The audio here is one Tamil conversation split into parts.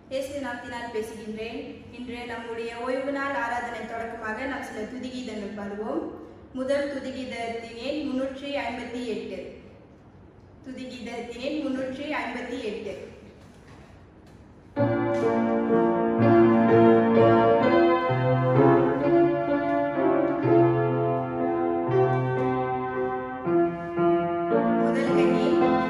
இயேசு நாமத்தினால் பேசுகின்றேன் இன்று நம்முடைய ஓய்வு நாள் ஆராதனை தொடக்கமாக நாம் சில துதிகீதங்கள் பாடுவோம் முதல் துதிகீதத்தினேன் முன்னூற்றி ஐம்பத்தி எட்டு துதிகீதத்தினேன் முன்னூற்றி ஐம்பத்தி எட்டு முதல் கண்ணி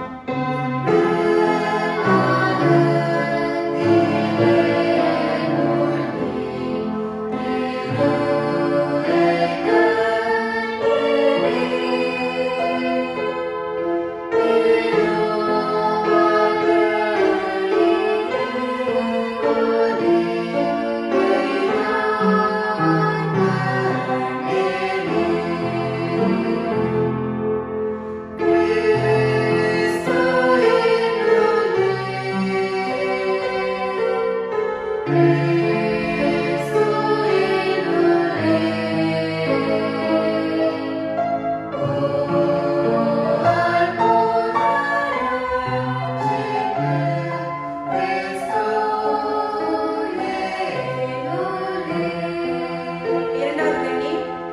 இரண்டாவது கண்ணி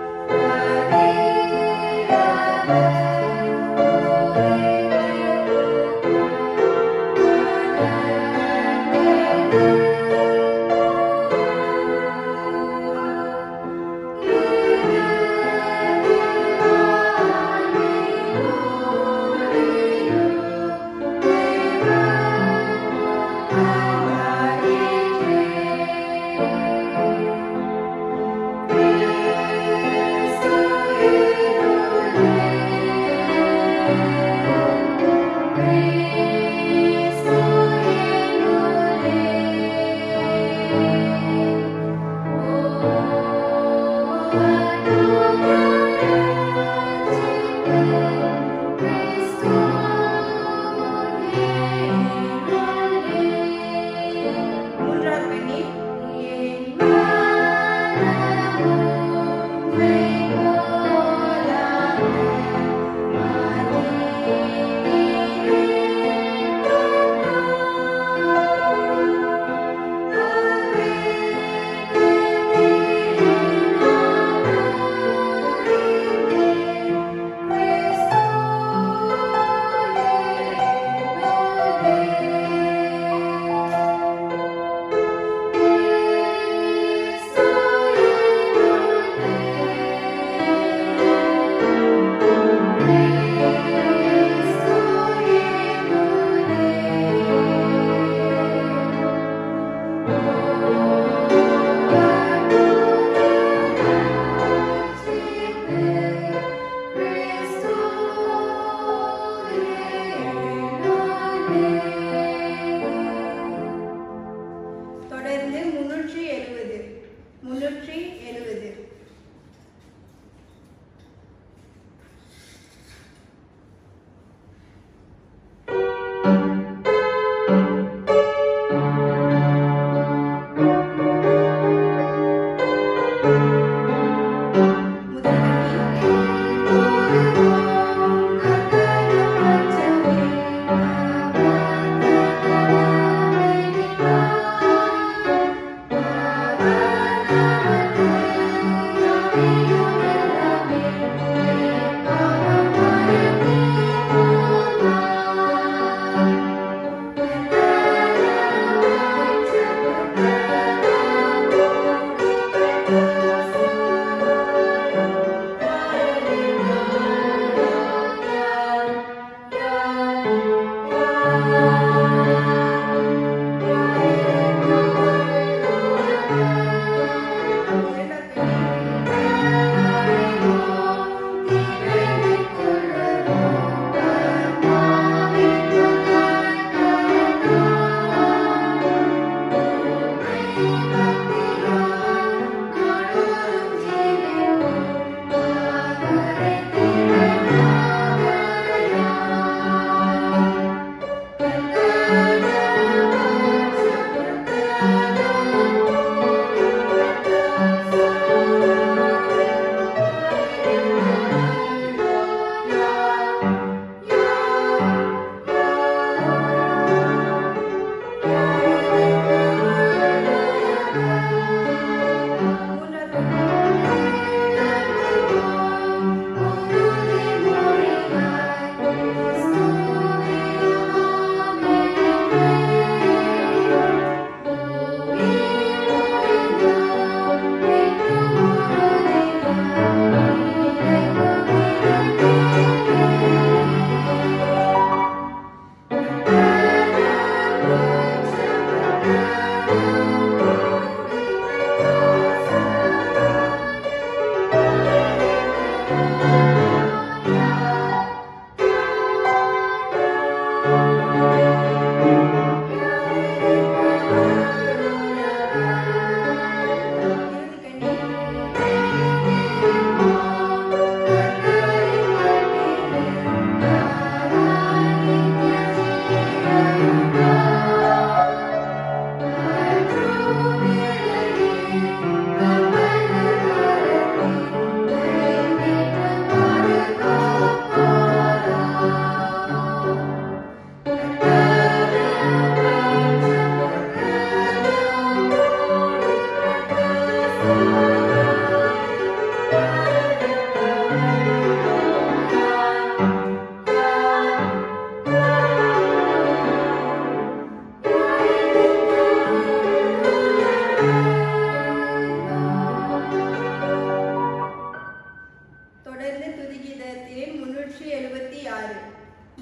மூன்றாவது கண்ணி Praise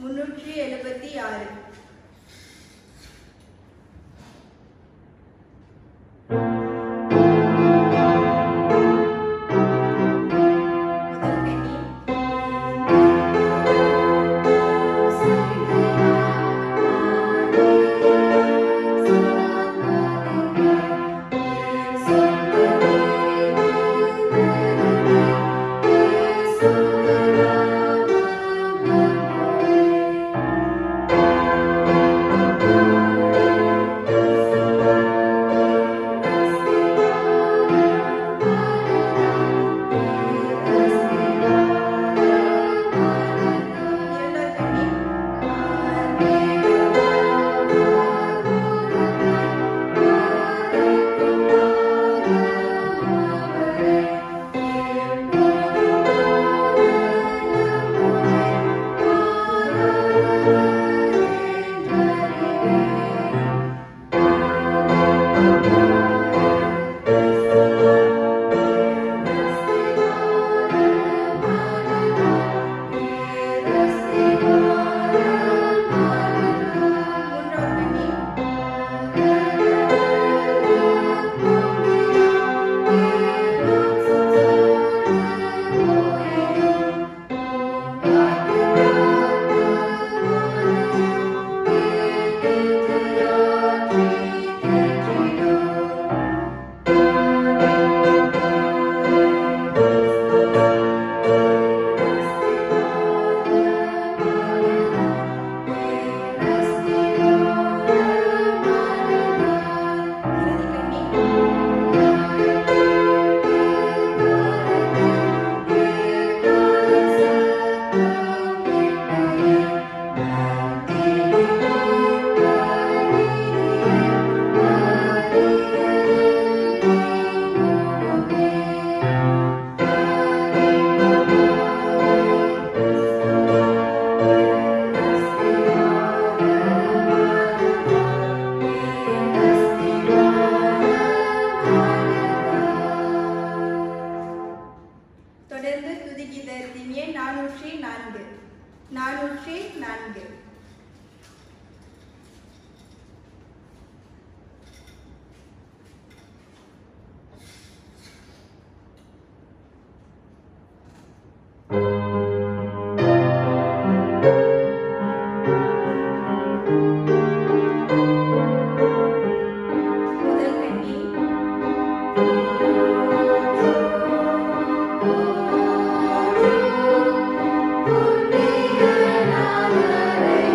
முன்னூற்றி எழுபத்தி ஆறு முதல் கன்னி இரண்டாவது கன்னி மூன்றாவது கன்னி இறுதி கன்னி தொடர்ந்து துதிகிதத்தின் எண் நானூற்றி நான்கு நானூற்றி நான்கு முதல் கன்னி Thank you.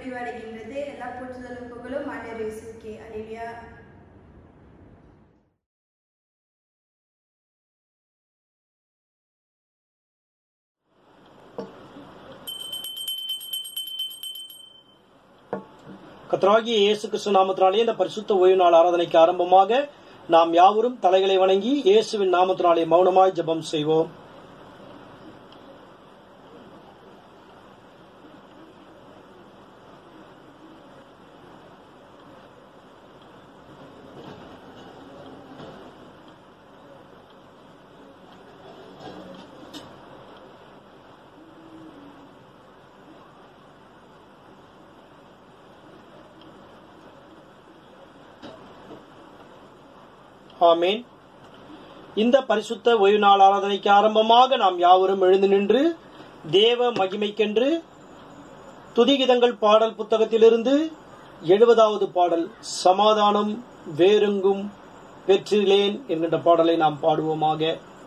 முடிவடைகின்றது எல்லா போற்றுதலும் புகழும் ஆண்டவர் இயேசுவுக்கே அல்லேலூயா கர்த்தராகிய இயேசு கிறிஸ்து நாமத்தினாலே இந்த பரிசுத்த ஓய்வு நாள் ஆராதனைக்கு ஆரம்பமாக நாம் யாவரும் தலைகளை வணங்கி இயேசுவின் நாமத்தினாலே மௌனமாய் ஜெபம் செய்வோம் ஆமேன் இந்த பரிசுத்த ஓய்வு நாள் ஆராதனைக்கு ஆரம்பமாக நாம் யாவரும் எழுந்து நின்று தேவ மகிமைக்கென்று துதிகிதங்கள் பாடல் புத்தகத்திலிருந்து எழுபதாவது பாடல் சமாதானம் வேறெங்கும் பெற்றிலேன் என்கின்ற பாடலை நாம் பாடுவோமாக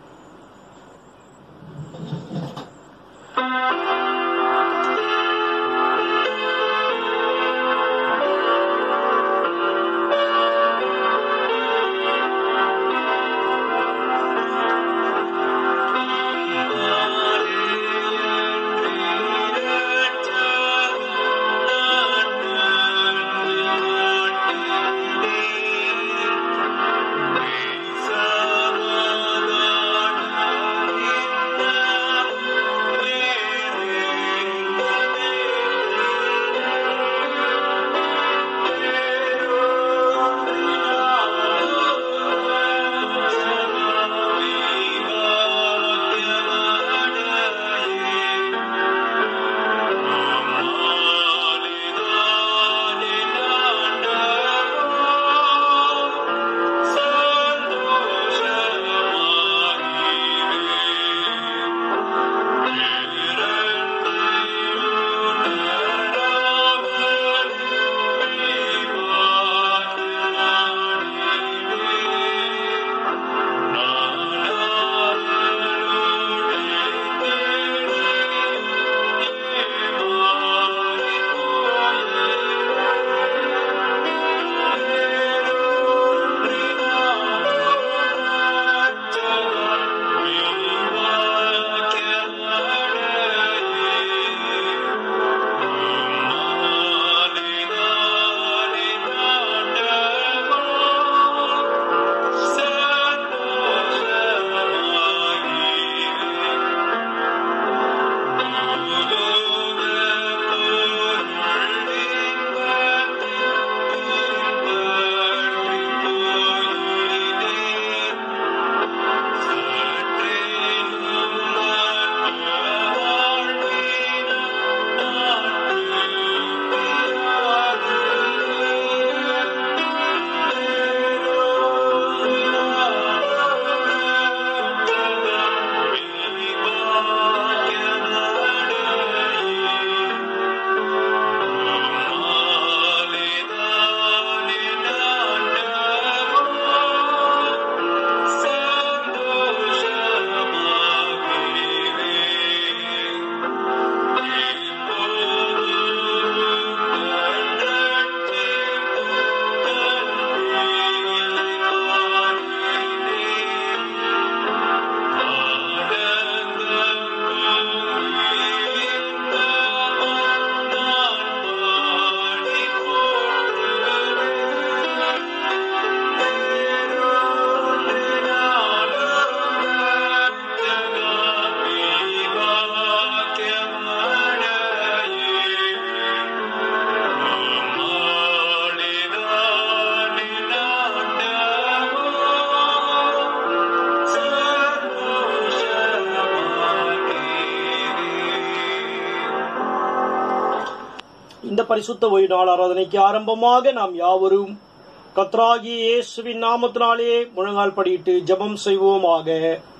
இந்த பரிசுத்த ஓய்வு நாள் ஆராதனைக்கு ஆரம்பமாக நாம் யாவரும் கத்ராகி இயேசுவின் நாமத்தினாலே முழங்கால் படியிட்டு ஜெபம் செய்வோமாக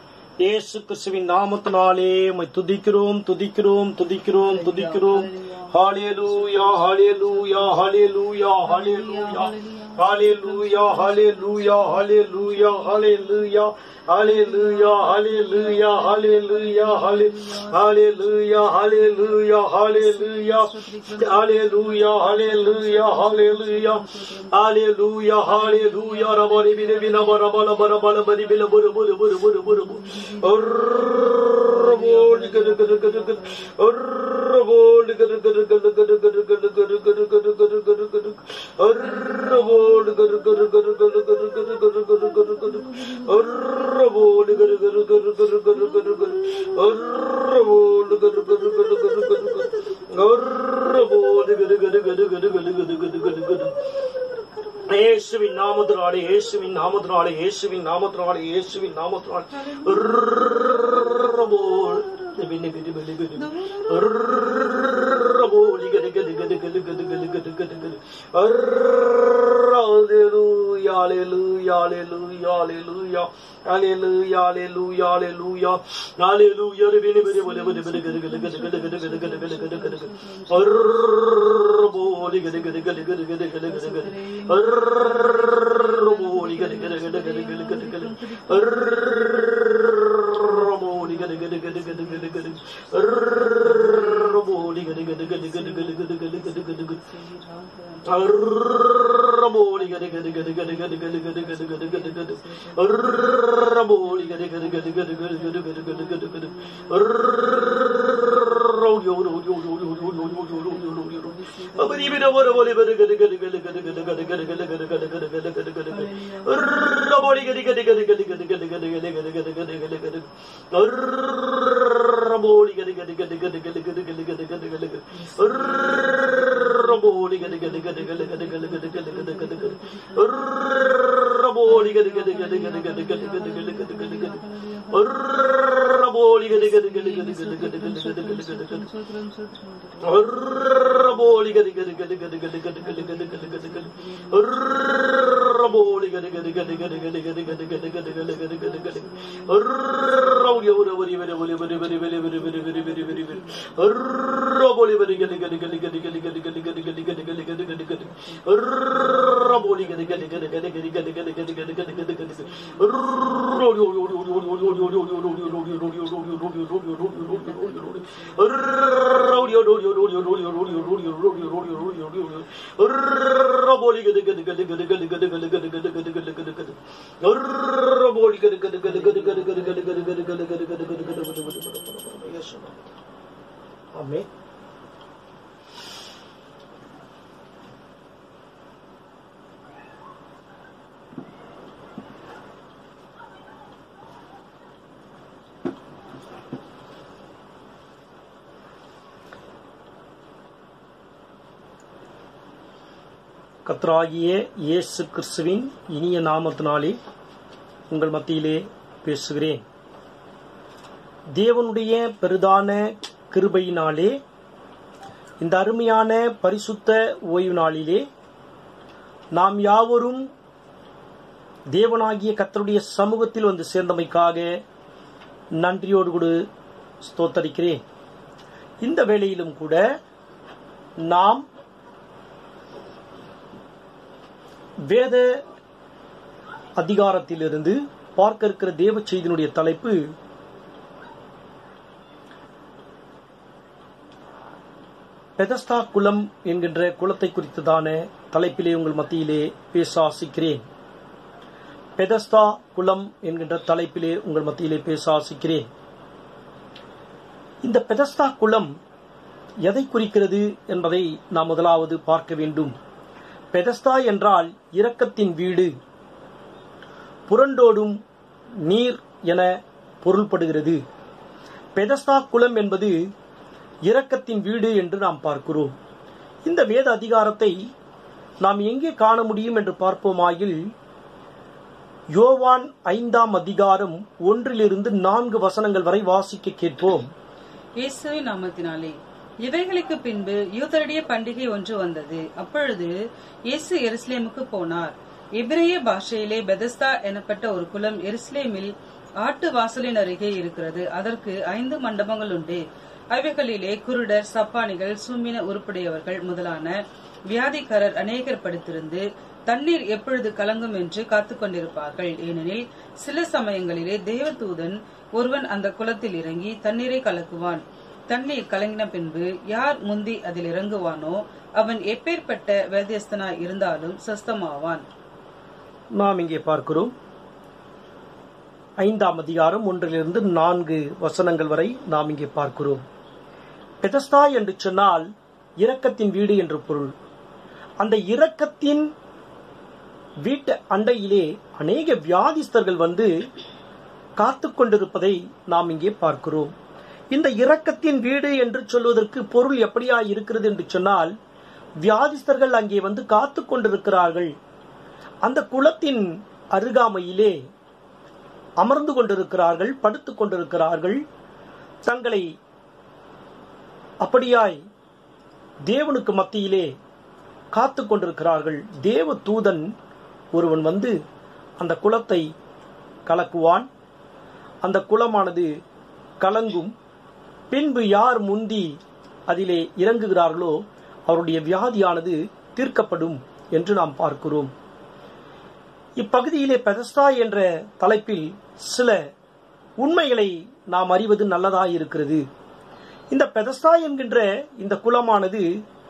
இயேசு கிறிஸ்துவின் நாமத்தினாலே உம்மை துதிக்கிறோம் துதிக்கிறோம் துதிக்கிறோம் துதிக்கிறோம் ஹalleluya ஹalleluya ஹalleluya ஹalleluya Hallelujah, hallelujah, hallelujah, hallelujah, hallelujah, hallelujah, hallelujah, hallelujah, hallelujah, hallelujah, hallelujah, hallelujah, hallelujah, hallelujah, hallelujah, rabari bile bile bara bara bara bara bari bile buru buru buru buru buru buru. Orrrr, gıdı gıdı gıdı gıdı. Orrrr, gıdı gıdı gıdı gıdı gıdı gıdı gıdı gıdı gıdı gıdı gıdı gıdı. Orrrr, gıdı gıdı gıdı gıdı gıdı gıdı gıdı gıdı gıdı gıdı. Orrrr, gıdı gıdı gıdı gıdı gıdı gıdı gıdı. Orrrr, gıdı gıdı gıdı gıdı gıdı gıdı. Orrrr, gıdı gıdı gıdı gıdı gıdı gıdı gıdı gıdı gıdı. இயேசுவின் நாமத்தினாலே இயேசுவின் நாமத்தினாலே இயேசுவின் நாமத்தினாலே இயேசுவின் நாமத்தினாலே ரபோல் பின்ன பின்ன பின்ன பின்ன ரபோல் கது கது கது கது கது கது கது கது கது ஹalleluya hallelujah hallelujah hallelujah hallelujah hallelujah hallelujah hallelujah பின்ன பின்ன பின்ன பின்ன பின்ன கது கது கது கது கது கது கது கது கது கது கது ரபோல் கது கது கது கது கது கது கது கது ரபோல் கது கது கது கது கது கது கது ரபோல் கது கது கது கது கது கது ரபோல் கது கது கது கது கது கது கது கது கது கது ரபோலி கது கது கது கது கது கது கது கது கது கது கது ரபோலி கது கது கது கது கது கது கது கது கது கது ரோயோ ரோயோ ரோயோ ரோயோ ரோயோ ரோயோ ரோயோ அபரி பிர வர போலி கது கது கது கது கது கது கது கது கது கது கது கது கது கது கது கது ரபோலி கது கது கது கது கது கது கது கது கது கது கது கது கது ரபோலி கது கது கது கது கது கது கது கது கது கது கது ரபோலி கது கது கது கது கது கது கது கது கது கது கது ரபோலி கது கது கது கது கது கது கது கது கது கது கது ரபோலி கது கது கது கது கது கது கது கது கது கது கது ரபோலி கது கது கது கது கது கது கது கது கது கது கது ரபோலி கது கது கது கது கது கது கது கது கது கது கது கது கது ரவுடி ஒரு ஒரு ஒரு ஒரு ஒரு ஒரு ஒரு ஒரு ஒரு ஒரு ஒரு ஒரு ஒரு ரபோலி கது கது கது கது கது கது கது கது கது கது கது கது கது கது கது ரபோலி கது கது கது கது கது கது கது கது கது கது கது கது ரோடி ஓடி ஓடி ஓடி ஓடி ஓடி ஓடி ஓடி ஓடி ஓடி ஓடி ஓடி ஓடி ஓடி ஓடி ஓடி ஓடி ஓடி ஓடி ஓடி ரவுடி ஓடி ஓடி ஓடி ஓடி ஓடி ஓடி ஓடி ஓடி ஓடி ஓடி ஓடி ஓடி ஓடி ரபோலி கது கது கது கது கது கது கது கது கது கது கது கது கது ரபோலி கது கது கது கது கது கது கது கது கது கது கது கது கது கது கது கது எஸ் ஆமென் கத்ராகிய இயேசு கிறிஸ்துவின் இனிய நாமத்தினாலே உங்கள் மத்தியிலே பேசுகிறேன் தேவனுடைய பெரிதான கிருபையினாலே இந்த அருமையான பரிசுத்த ஓய்வு நாளிலே நாம் யாவரும் தேவனாகிய கத்தருடைய சமூகத்தில் வந்து சேர்ந்தமைக்காக நன்றியோடு கூட ஸ்தோத்தரிக்கிறேன் இந்த வேளையிலும் கூட நாம் வேத அதிகாரத்திலிருந்து பார்க்க இருக்கிற தேவ செய்தியினுடைய தலைப்பு பெதஸ்தா குலம் என்கின்ற குலத்தை குறித்ததான தலைப்பிலே உங்கள் மத்தியிலே பேச ஆசிக்கிறேன் பெதஸ்தா குலம் என்கின்ற தலைப்பிலே உங்கள் மத்தியிலே பேச ஆசிக்கிறேன் இந்த பெதஸ்தா குலம் எதை குறிக்கிறது என்பதை நாம் முதலாவது பார்க்க வேண்டும் பெதஸ்தா என்றால் இரக்கத்தின் வீடு புரண்டோடும் நீர் என பொருள்படுகிறது பெதஸ்தா குலம் என்பது இரக்கத்தின் வீடு என்று நாம் பார்க்கிறோம் இந்த வேத அதிகாரத்தை நாம் எங்கே காண முடியும் என்று பார்ப்போமாயில் யோவான் ஐந்தாம் அதிகாரம் ஒன்றிலிருந்து நான்கு வசனங்கள் வரை வாசிக்க கேட்போம் இயேசுவின் நாமத்தினாலே இவைகளுக்கு பின்பு யூதருடைய பண்டிகை ஒன்று வந்தது அப்பொழுது இயேசு எருசலேமுக்கு போனார் எபிரேய பாஷையிலே பெதஸ்தா எனப்பட்ட ஒரு குலம் எருசலேமில் ஆட்டு வாசலின் அருகே இருக்கிறது அதற்கு ஐந்து மண்டபங்கள் உண்டு அவைகளிலே குருடர் சப்பானிகள் சும்மின உருப்படையவர்கள் முதலான வியாதிக்காரர் அநேகர் படுத்திருந்து தண்ணீர் எப்பொழுது கலங்கும் என்று காத்துக் கொண்டிருப்பார்கள் ஏனெனில் சில சமயங்களிலே தேவதூதன் ஒருவன் அந்த குளத்தில் இறங்கி தண்ணீரை கலக்குவான் தண்ணீர் கலங்கின பின்பு யார் முந்தி அதில் இறங்குவானோ அவன் எப்பேற்பட்ட வேதியஸ்தனாய் இருந்தாலும் சஸ்தமாவான் நாம் இங்கே பார்க்கிறோம் ஐந்தாம் அதிகாரம் ஒன்றிலிருந்து நான்கு வசனங்கள் வரை நாம் இங்கே பார்க்கிறோம் பெதஸ்தா என்று சொன்னால் இரக்கத்தின் வீடு என்று பொருள் அந்த இரக்கத்தின் வீட்டு அண்டையிலே அநேக வியாதிஸ்தர்கள் வந்து காத்து கொண்டிருப்பதை நாம் இங்கே பார்க்கிறோம் இந்த இரக்கத்தின் வீடு என்று சொல்வதற்கு பொருள் எப்படியா இருக்கிறது என்று சொன்னால் வியாதிஸ்தர்கள் அங்கே வந்து காத்து கொண்டிருக்கிறார்கள் அந்த குளத்தின் அருகாமையிலே அமர்ந்து கொண்டிருக்கிறார்கள் படுத்துக் கொண்டிருக்கிறார்கள் தங்களை அப்படியாய் தேவனுக்கு மத்தியிலே காத்து கொண்டிருக்கிறார்கள் தேவ தூதன் ஒருவன் வந்து அந்த குளத்தை கலக்குவான் அந்த குளமானது கலங்கும் பின்பு யார் முந்தி அதிலே இறங்குகிறார்களோ அவருடைய வியாதியானது தீர்க்கப்படும் என்று நாம் பார்க்கிறோம் இப்பகுதியிலே பெதஸ்தா என்ற தலைப்பில் சில உண்மைகளை நாம் அறிவது நல்லதாயிருக்கிறது இந்த பெதஸ்தா என்கின்ற இந்த குலமானது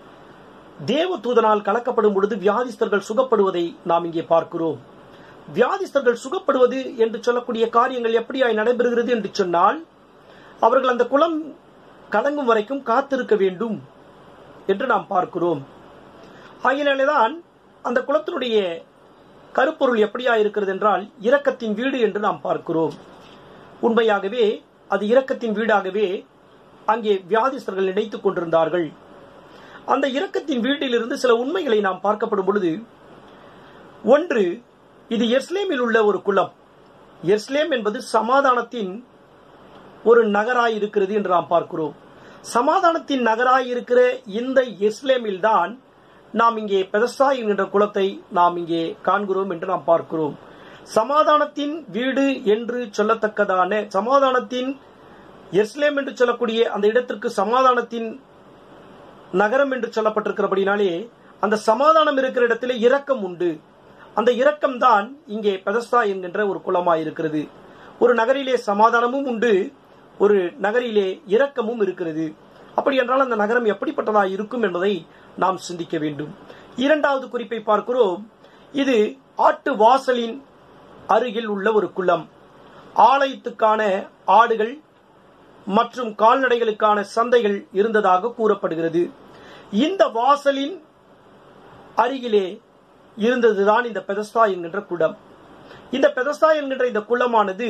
தேவ தூதனால் கலக்கப்படும் பொழுது வியாதிஸ்தர்கள் சுகப்படுவதை நாம் இங்கே பார்க்கிறோம் வியாதிஸ்தர்கள் சுகப்படுவது என்று சொல்லக்கூடிய காரியங்கள் எப்படியாய் நடைபெறுகிறது என்று சொன்னால் அவர்கள் அந்த குளம் கலங்கும் வரைக்கும் காத்திருக்க வேண்டும் என்று நாம் பார்க்கிறோம் ஆகினாலேதான் அந்த குளத்தினுடைய கருப்பொருள் எப்படியா இருக்கிறது என்றால் இரக்கத்தின் வீடு என்று நாம் பார்க்கிறோம் உண்மையாகவே அது இரக்கத்தின் வீடாகவே அங்கே வியாதிஸ்தர்கள் நினைத்துக் கொண்டிருந்தார்கள் அந்த இரக்கத்தின் வீட்டிலிருந்து சில உண்மைகளை நாம் பார்க்கப்படும் பொழுது ஒன்று இது எர்ஸ்லேமில் உள்ள ஒரு குளம் எர்ஸ்லேம் என்பது சமாதானத்தின் ஒரு நகராய் இருக்கிறது என்று நாம் பார்க்கிறோம் சமாதானத்தின் நகராய் இருக்கிற இந்த எஸ்லேமில் தான் நாம் இங்கே பெதஸ்தா என்கின்ற குலத்தை நாம் இங்கே காண்கிறோம் என்று நாம் பார்க்கிறோம் சமாதானத்தின் வீடு என்று சொல்லத்தக்கதான சமாதானத்தின் எஸ்லேம் என்று சொல்லக்கூடிய அந்த இடத்திற்கு சமாதானத்தின் நகரம் என்று சொல்லப்பட்டிருக்கிறபடினாலே அந்த சமாதானம் இருக்கிற இடத்திலே இரக்கம் உண்டு அந்த இரக்கம் தான் இங்கே பெதஸ்தா என்கின்ற ஒரு குளமாயிருக்கிறது ஒரு நகரிலே சமாதானமும் உண்டு ஒரு நகரிலே இரக்கமும் இருக்கிறது அப்படி என்றால் அந்த நகரம் எப்படிப்பட்டதா இருக்கும் என்பதை நாம் சிந்திக்க வேண்டும் இரண்டாவது குறிப்பை பார்க்கிறோம் இது ஆட்டு வாசலின் அருகில் உள்ள ஒரு குளம் ஆலயத்துக்கான ஆடுகள் மற்றும் கால்நடைகளுக்கான சந்தைகள் இருந்ததாக கூறப்படுகிறது இந்த வாசலின் அருகிலே இருந்ததுதான் இந்த பெதஸ்தா என்கின்ற குளம் இந்த பெதஸ்தா என்கின்ற இந்த குளமானது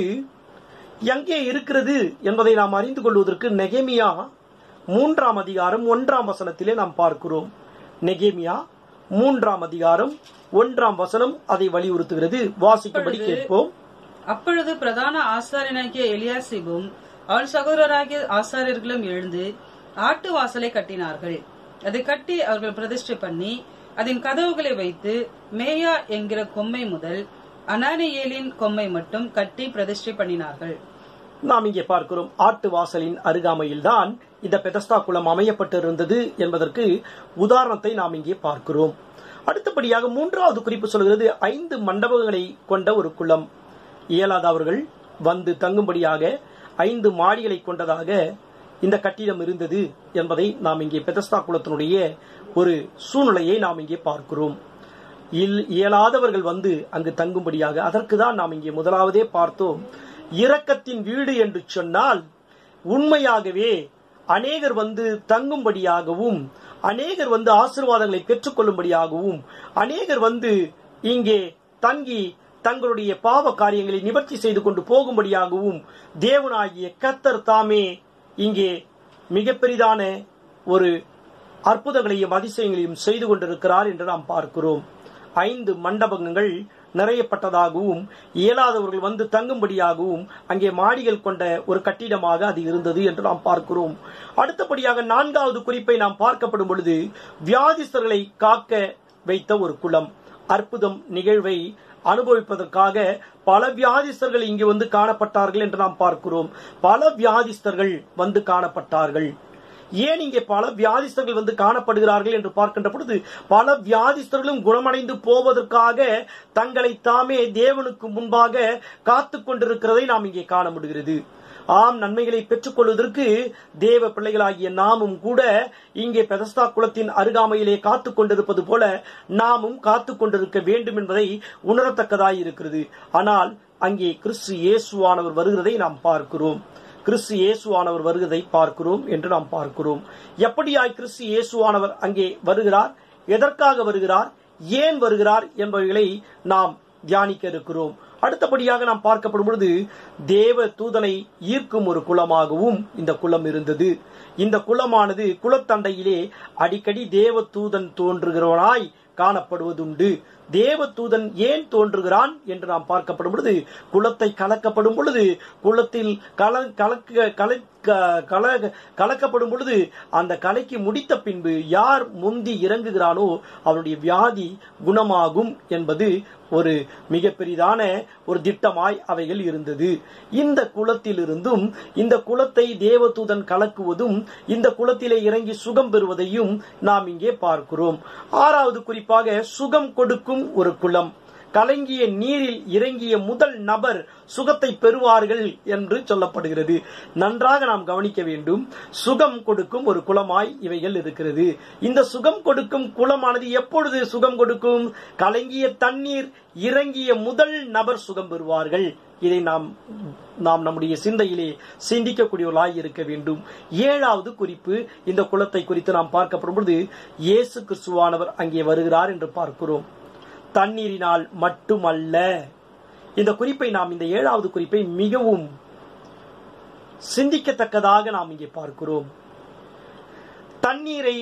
எங்கே இருக்கிறது என்பதை நாம் அறிந்து கொள்வதற்கு நெகேமியா மூன்றாம் அதிகாரம் ஒன்றாம் வசனத்திலே நாம் பார்க்கிறோம் நெகேமியா மூன்றாம் அதிகாரம் ஒன்றாம் வசனம் அதை வலியுறுத்துகிறது வாசிக்கும்படி அப்பொழுது கேட்போம் அப்பொழுது பிரதான ஆசாரியனாகிய எலியாசிபும் அவள் சகோதரராகிய ஆசாரியர்களும் எழுந்து ஆட்டு வாசலை கட்டினார்கள் அதை கட்டி அவர்கள் பிரதிஷ்டை பண்ணி அதன் கதவுகளை வைத்து மேயா என்கிற கொம்மை முதல் அனானியேலின் கொம்மை மட்டும் கட்டி பிரதிஷ்டை பண்ணினார்கள் நாம் இங்கே பார்க்கிறோம் ஆட்டு வாசலின் அருகாமையில் தான் இந்த பெதஸ்தா குளம் அமையப்பட்டிருந்தது என்பதற்கு உதாரணத்தை நாம் இங்கே பார்க்கிறோம் அடுத்தபடியாக மூன்றாவது குறிப்பு சொல்கிறது ஐந்து மண்டபங்களை கொண்ட ஒரு குளம் இயலாதவர்கள் வந்து தங்கும்படியாக ஐந்து மாடிகளை கொண்டதாக இந்த கட்டிடம் இருந்தது என்பதை நாம் இங்கே பெதஸ்தா குளத்தினுடைய ஒரு சூழ்நிலையை நாம் இங்கே பார்க்கிறோம் இல்- இயலாதவர்கள் வந்து அங்கு தங்கும்படியாக அதற்கு தான் நாம் இங்கே முதலாவதே பார்த்தோம் இரக்கத்தின் வீடு என்று சொன்னால் உண்மையாகவே அநேகர் வந்து தங்கும்படியாகவும் அநேகர் வந்து ஆசீர்வாதங்களை பெற்றுக்கொள்ளும்படியாகவும் அநேகர் வந்து இங்கே தங்கி தங்களுடைய பாவ காரியங்களை நிவர்த்தி செய்து கொண்டு போகும்படியாகவும் தேவனாகிய கத்தர் தாமே இங்கே மிக பெரிதான ஒரு அற்புதங்களையும் அதிசயங்களையும் செய்து கொண்டிருக்கிறார் என்று நாம் பார்க்கிறோம் ஐந்து மண்டபங்கள் நிறையப்பட்டதாகவும் இயலாதவர்கள் வந்து தங்கும்படியாகவும் அங்கே மாடிகள் கொண்ட ஒரு கட்டிடமாக அது இருந்தது என்று நாம் பார்க்கிறோம் அடுத்தபடியாக நான்காவது குறிப்பை நாம் பார்க்கப்படும் பொழுது வியாதிஸ்தர்களை காக்க வைத்த ஒரு குளம் அற்புதம் நிகழ்வை அனுபவிப்பதற்காக பல வியாதிஸ்தர்கள் இங்கு வந்து காணப்பட்டார்கள் என்று நாம் பார்க்கிறோம் பல வியாதிஸ்தர்கள் வந்து காணப்பட்டார்கள் ஏன் இங்கே பல வியாதிஸ்தர்கள் வந்து காணப்படுகிறார்கள் என்று பார்க்கின்ற பொழுது பல வியாதிஸ்தர்களும் குணமடைந்து போவதற்காக தங்களை தாமே தேவனுக்கு முன்பாக காத்துக் கொண்டிருக்கிறதை நாம் இங்கே காண முடிகிறது ஆம் நன்மைகளை பெற்றுக் கொள்வதற்கு தேவ பிள்ளைகளாகிய நாமும் கூட இங்கே பெதஸ்தா குளத்தின் அருகாமையிலே காத்துக் கொண்டிருப்பது போல நாமும் காத்துக் கொண்டிருக்க வேண்டும் என்பதை உணரத்தக்கதாய் இருக்கிறது ஆனால் அங்கே கிறிஸ்து இயேசுவானவர் வருகிறதை நாம் பார்க்கிறோம் கிறிஸ்து இயேசுவானவர் வருகிறதை பார்க்கிறோம் என்று நாம் பார்க்கிறோம் எப்படியாய் கிறிஸ்து இயேசுவானவர் அங்கே வருகிறார் எதற்காக வருகிறார் ஏன் வருகிறார் என்பவைகளை நாம் தியானிக்க இருக்கிறோம் அடுத்தபடியாக நாம் பார்க்கப்படும் பொழுது தேவ தூதனை ஈர்க்கும் ஒரு குலமாகவும் இந்த குலம் இருந்தது இந்த குலமானது குலத்தண்டையிலே அடிக்கடி தேவ தூதன் தோன்றுகிறவனாய் காணப்படுவதுண்டு தேவ தூதன் ஏன் தோன்றுகிறான் என்று நாம் பார்க்கப்படும் பொழுது குளத்தை கலக்கப்படும் பொழுது குளத்தில் கல கலக்க கலக்க கல கலக்கப்படும் பொழுது அந்த கலைக்கு முடித்த பின்பு யார் முந்தி இறங்குகிறானோ அவருடைய வியாதி குணமாகும் என்பது ஒரு மிக பெரிதான ஒரு திட்டமாய் அவைகள் இருந்தது இந்த குளத்திலிருந்தும் இந்த குளத்தை தேவதூதன் கலக்குவதும் இந்த குளத்திலே இறங்கி சுகம் பெறுவதையும் நாம் இங்கே பார்க்கிறோம் ஆறாவது குறிப்பாக சுகம் கொடுக்கும் ஒரு குளம் கலங்கிய நீரில் இறங்கிய முதல் நபர் சுகத்தை பெறுவார்கள் என்று சொல்லப்படுகிறது நன்றாக நாம் கவனிக்க வேண்டும் சுகம் கொடுக்கும் ஒரு குளமாய் இவைகள் இருக்கிறது இந்த சுகம் கொடுக்கும் குளமானது எப்பொழுது சுகம் கொடுக்கும் கலங்கிய தண்ணீர் இறங்கிய முதல் நபர் சுகம் பெறுவார்கள் இதை நாம் நாம் நம்முடைய சிந்தையிலே சிந்திக்கக்கூடியவர்களாய் இருக்க வேண்டும் ஏழாவது குறிப்பு இந்த குளத்தை குறித்து நாம் பார்க்கப்படும் பொழுது இயேசு கிறிஸ்துவானவர் அங்கே வருகிறார் என்று பார்க்கிறோம் தண்ணீரினால் மட்டுமல்ல இந்த குறிப்பை நாம் இந்த ஏழாவது குறிப்பை மிகவும் சிந்திக்கத்தக்கதாக நாம் இங்கே பார்க்கிறோம் தண்ணீரை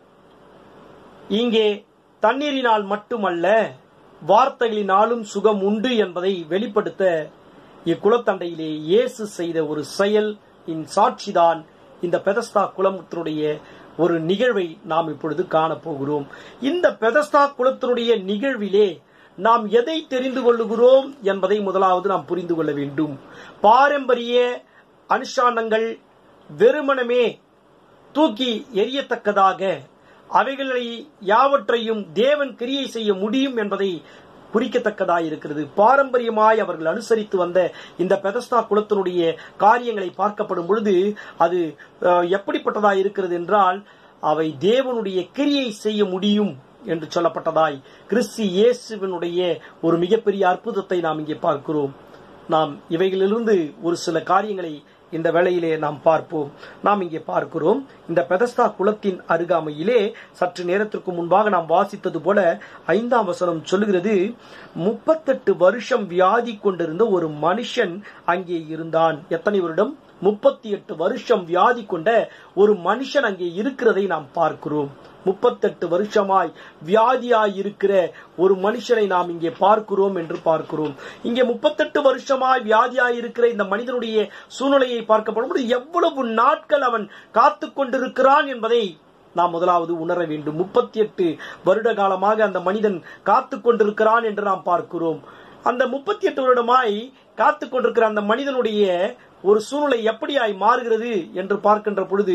இங்கே தண்ணீரினால் மட்டுமல்ல வார்த்தைகளினாலும் சுகம் உண்டு என்பதை வெளிப்படுத்த இக்குளத்தண்டையிலே இயேசு செய்த ஒரு செயல் இன் சாட்சிதான் இந்த பெதஸ்தா குளத்தினுடைய ஒரு நிகழ்வை நாம் இப்பொழுது காணப்போகிறோம் இந்த பெதஸ்தா குலத்தினுடைய நிகழ்விலே நாம் எதை தெரிந்து கொள்ளுகிறோம் என்பதை முதலாவது நாம் புரிந்து கொள்ள வேண்டும் பாரம்பரிய அனுஷ்டானங்கள் வெறுமனமே தூக்கி எரியத்தக்கதாக அவைகளை யாவற்றையும் தேவன் கிரியை செய்ய முடியும் என்பதை குறிக்கத்தக்கதாய் இருக்கிறது பாரம்பரியமாய் அவர்கள் அனுசரித்து வந்த இந்த பெதஸ்தா குலத்தினுடைய காரியங்களை பார்க்கப்படும் பொழுது அது அஹ், எப்படிப்பட்டதாய் இருக்கிறது என்றால் அவை தேவனுடைய கிரியை செய்ய முடியும் என்று சொல்லப்பட்டதாய் கிறிஸ்து இயேசுவினுடைய ஒரு மிகப்பெரிய அற்புதத்தை நாம் இங்கே பார்க்கிறோம் நாம் இவைகளிலிருந்து ஒரு சில காரியங்களை இந்த வேளையிலே நாம் பார்ப்போம் நாம் இங்கே பார்க்கிறோம் இந்த பெதஸ்தா குலத்தின் அருகாமையிலே சற்று நேரத்திற்கு முன்பாக நாம் வாசித்தது போல ஐந்தாம் வசனம் சொல்லுகிறது முப்பத்தெட்டு வருஷம் வியாதி கொண்டிருந்த ஒரு மனுஷன் அங்கே இருந்தான் எத்தனை வருடம் முப்பத்தி எட்டு வருஷம் வியாதி கொண்ட ஒரு மனுஷன் அங்கே இருக்கிறதை நாம் பார்க்கிறோம் முப்பத்தெட்டு வருஷமாய் வியாதியாய் இருக்கிற ஒரு மனுஷனை நாம் இங்கே பார்க்கிறோம் என்று பார்க்கிறோம் இங்கே முப்பத்தெட்டு வருஷமாய் வியாதியாய் இருக்கிற இந்த மனிதனுடைய சூழ்நிலையை பார்க்கப்படும் பொழுது எவ்வளவு நாட்கள் அவன் காத்து கொண்டிருக்கிறான் என்பதை நாம் முதலாவது உணர வேண்டும் முப்பத்தி எட்டு வருட காலமாக அந்த மனிதன் காத்து கொண்டிருக்கிறான் என்று நாம் பார்க்கிறோம் அந்த முப்பத்தி எட்டு வருடமாய் காத்து கொண்டிருக்கிற அந்த மனிதனுடைய ஒரு சூழ்நிலை எப்படியாய் மாறுகிறது என்று பார்க்கின்ற பொழுது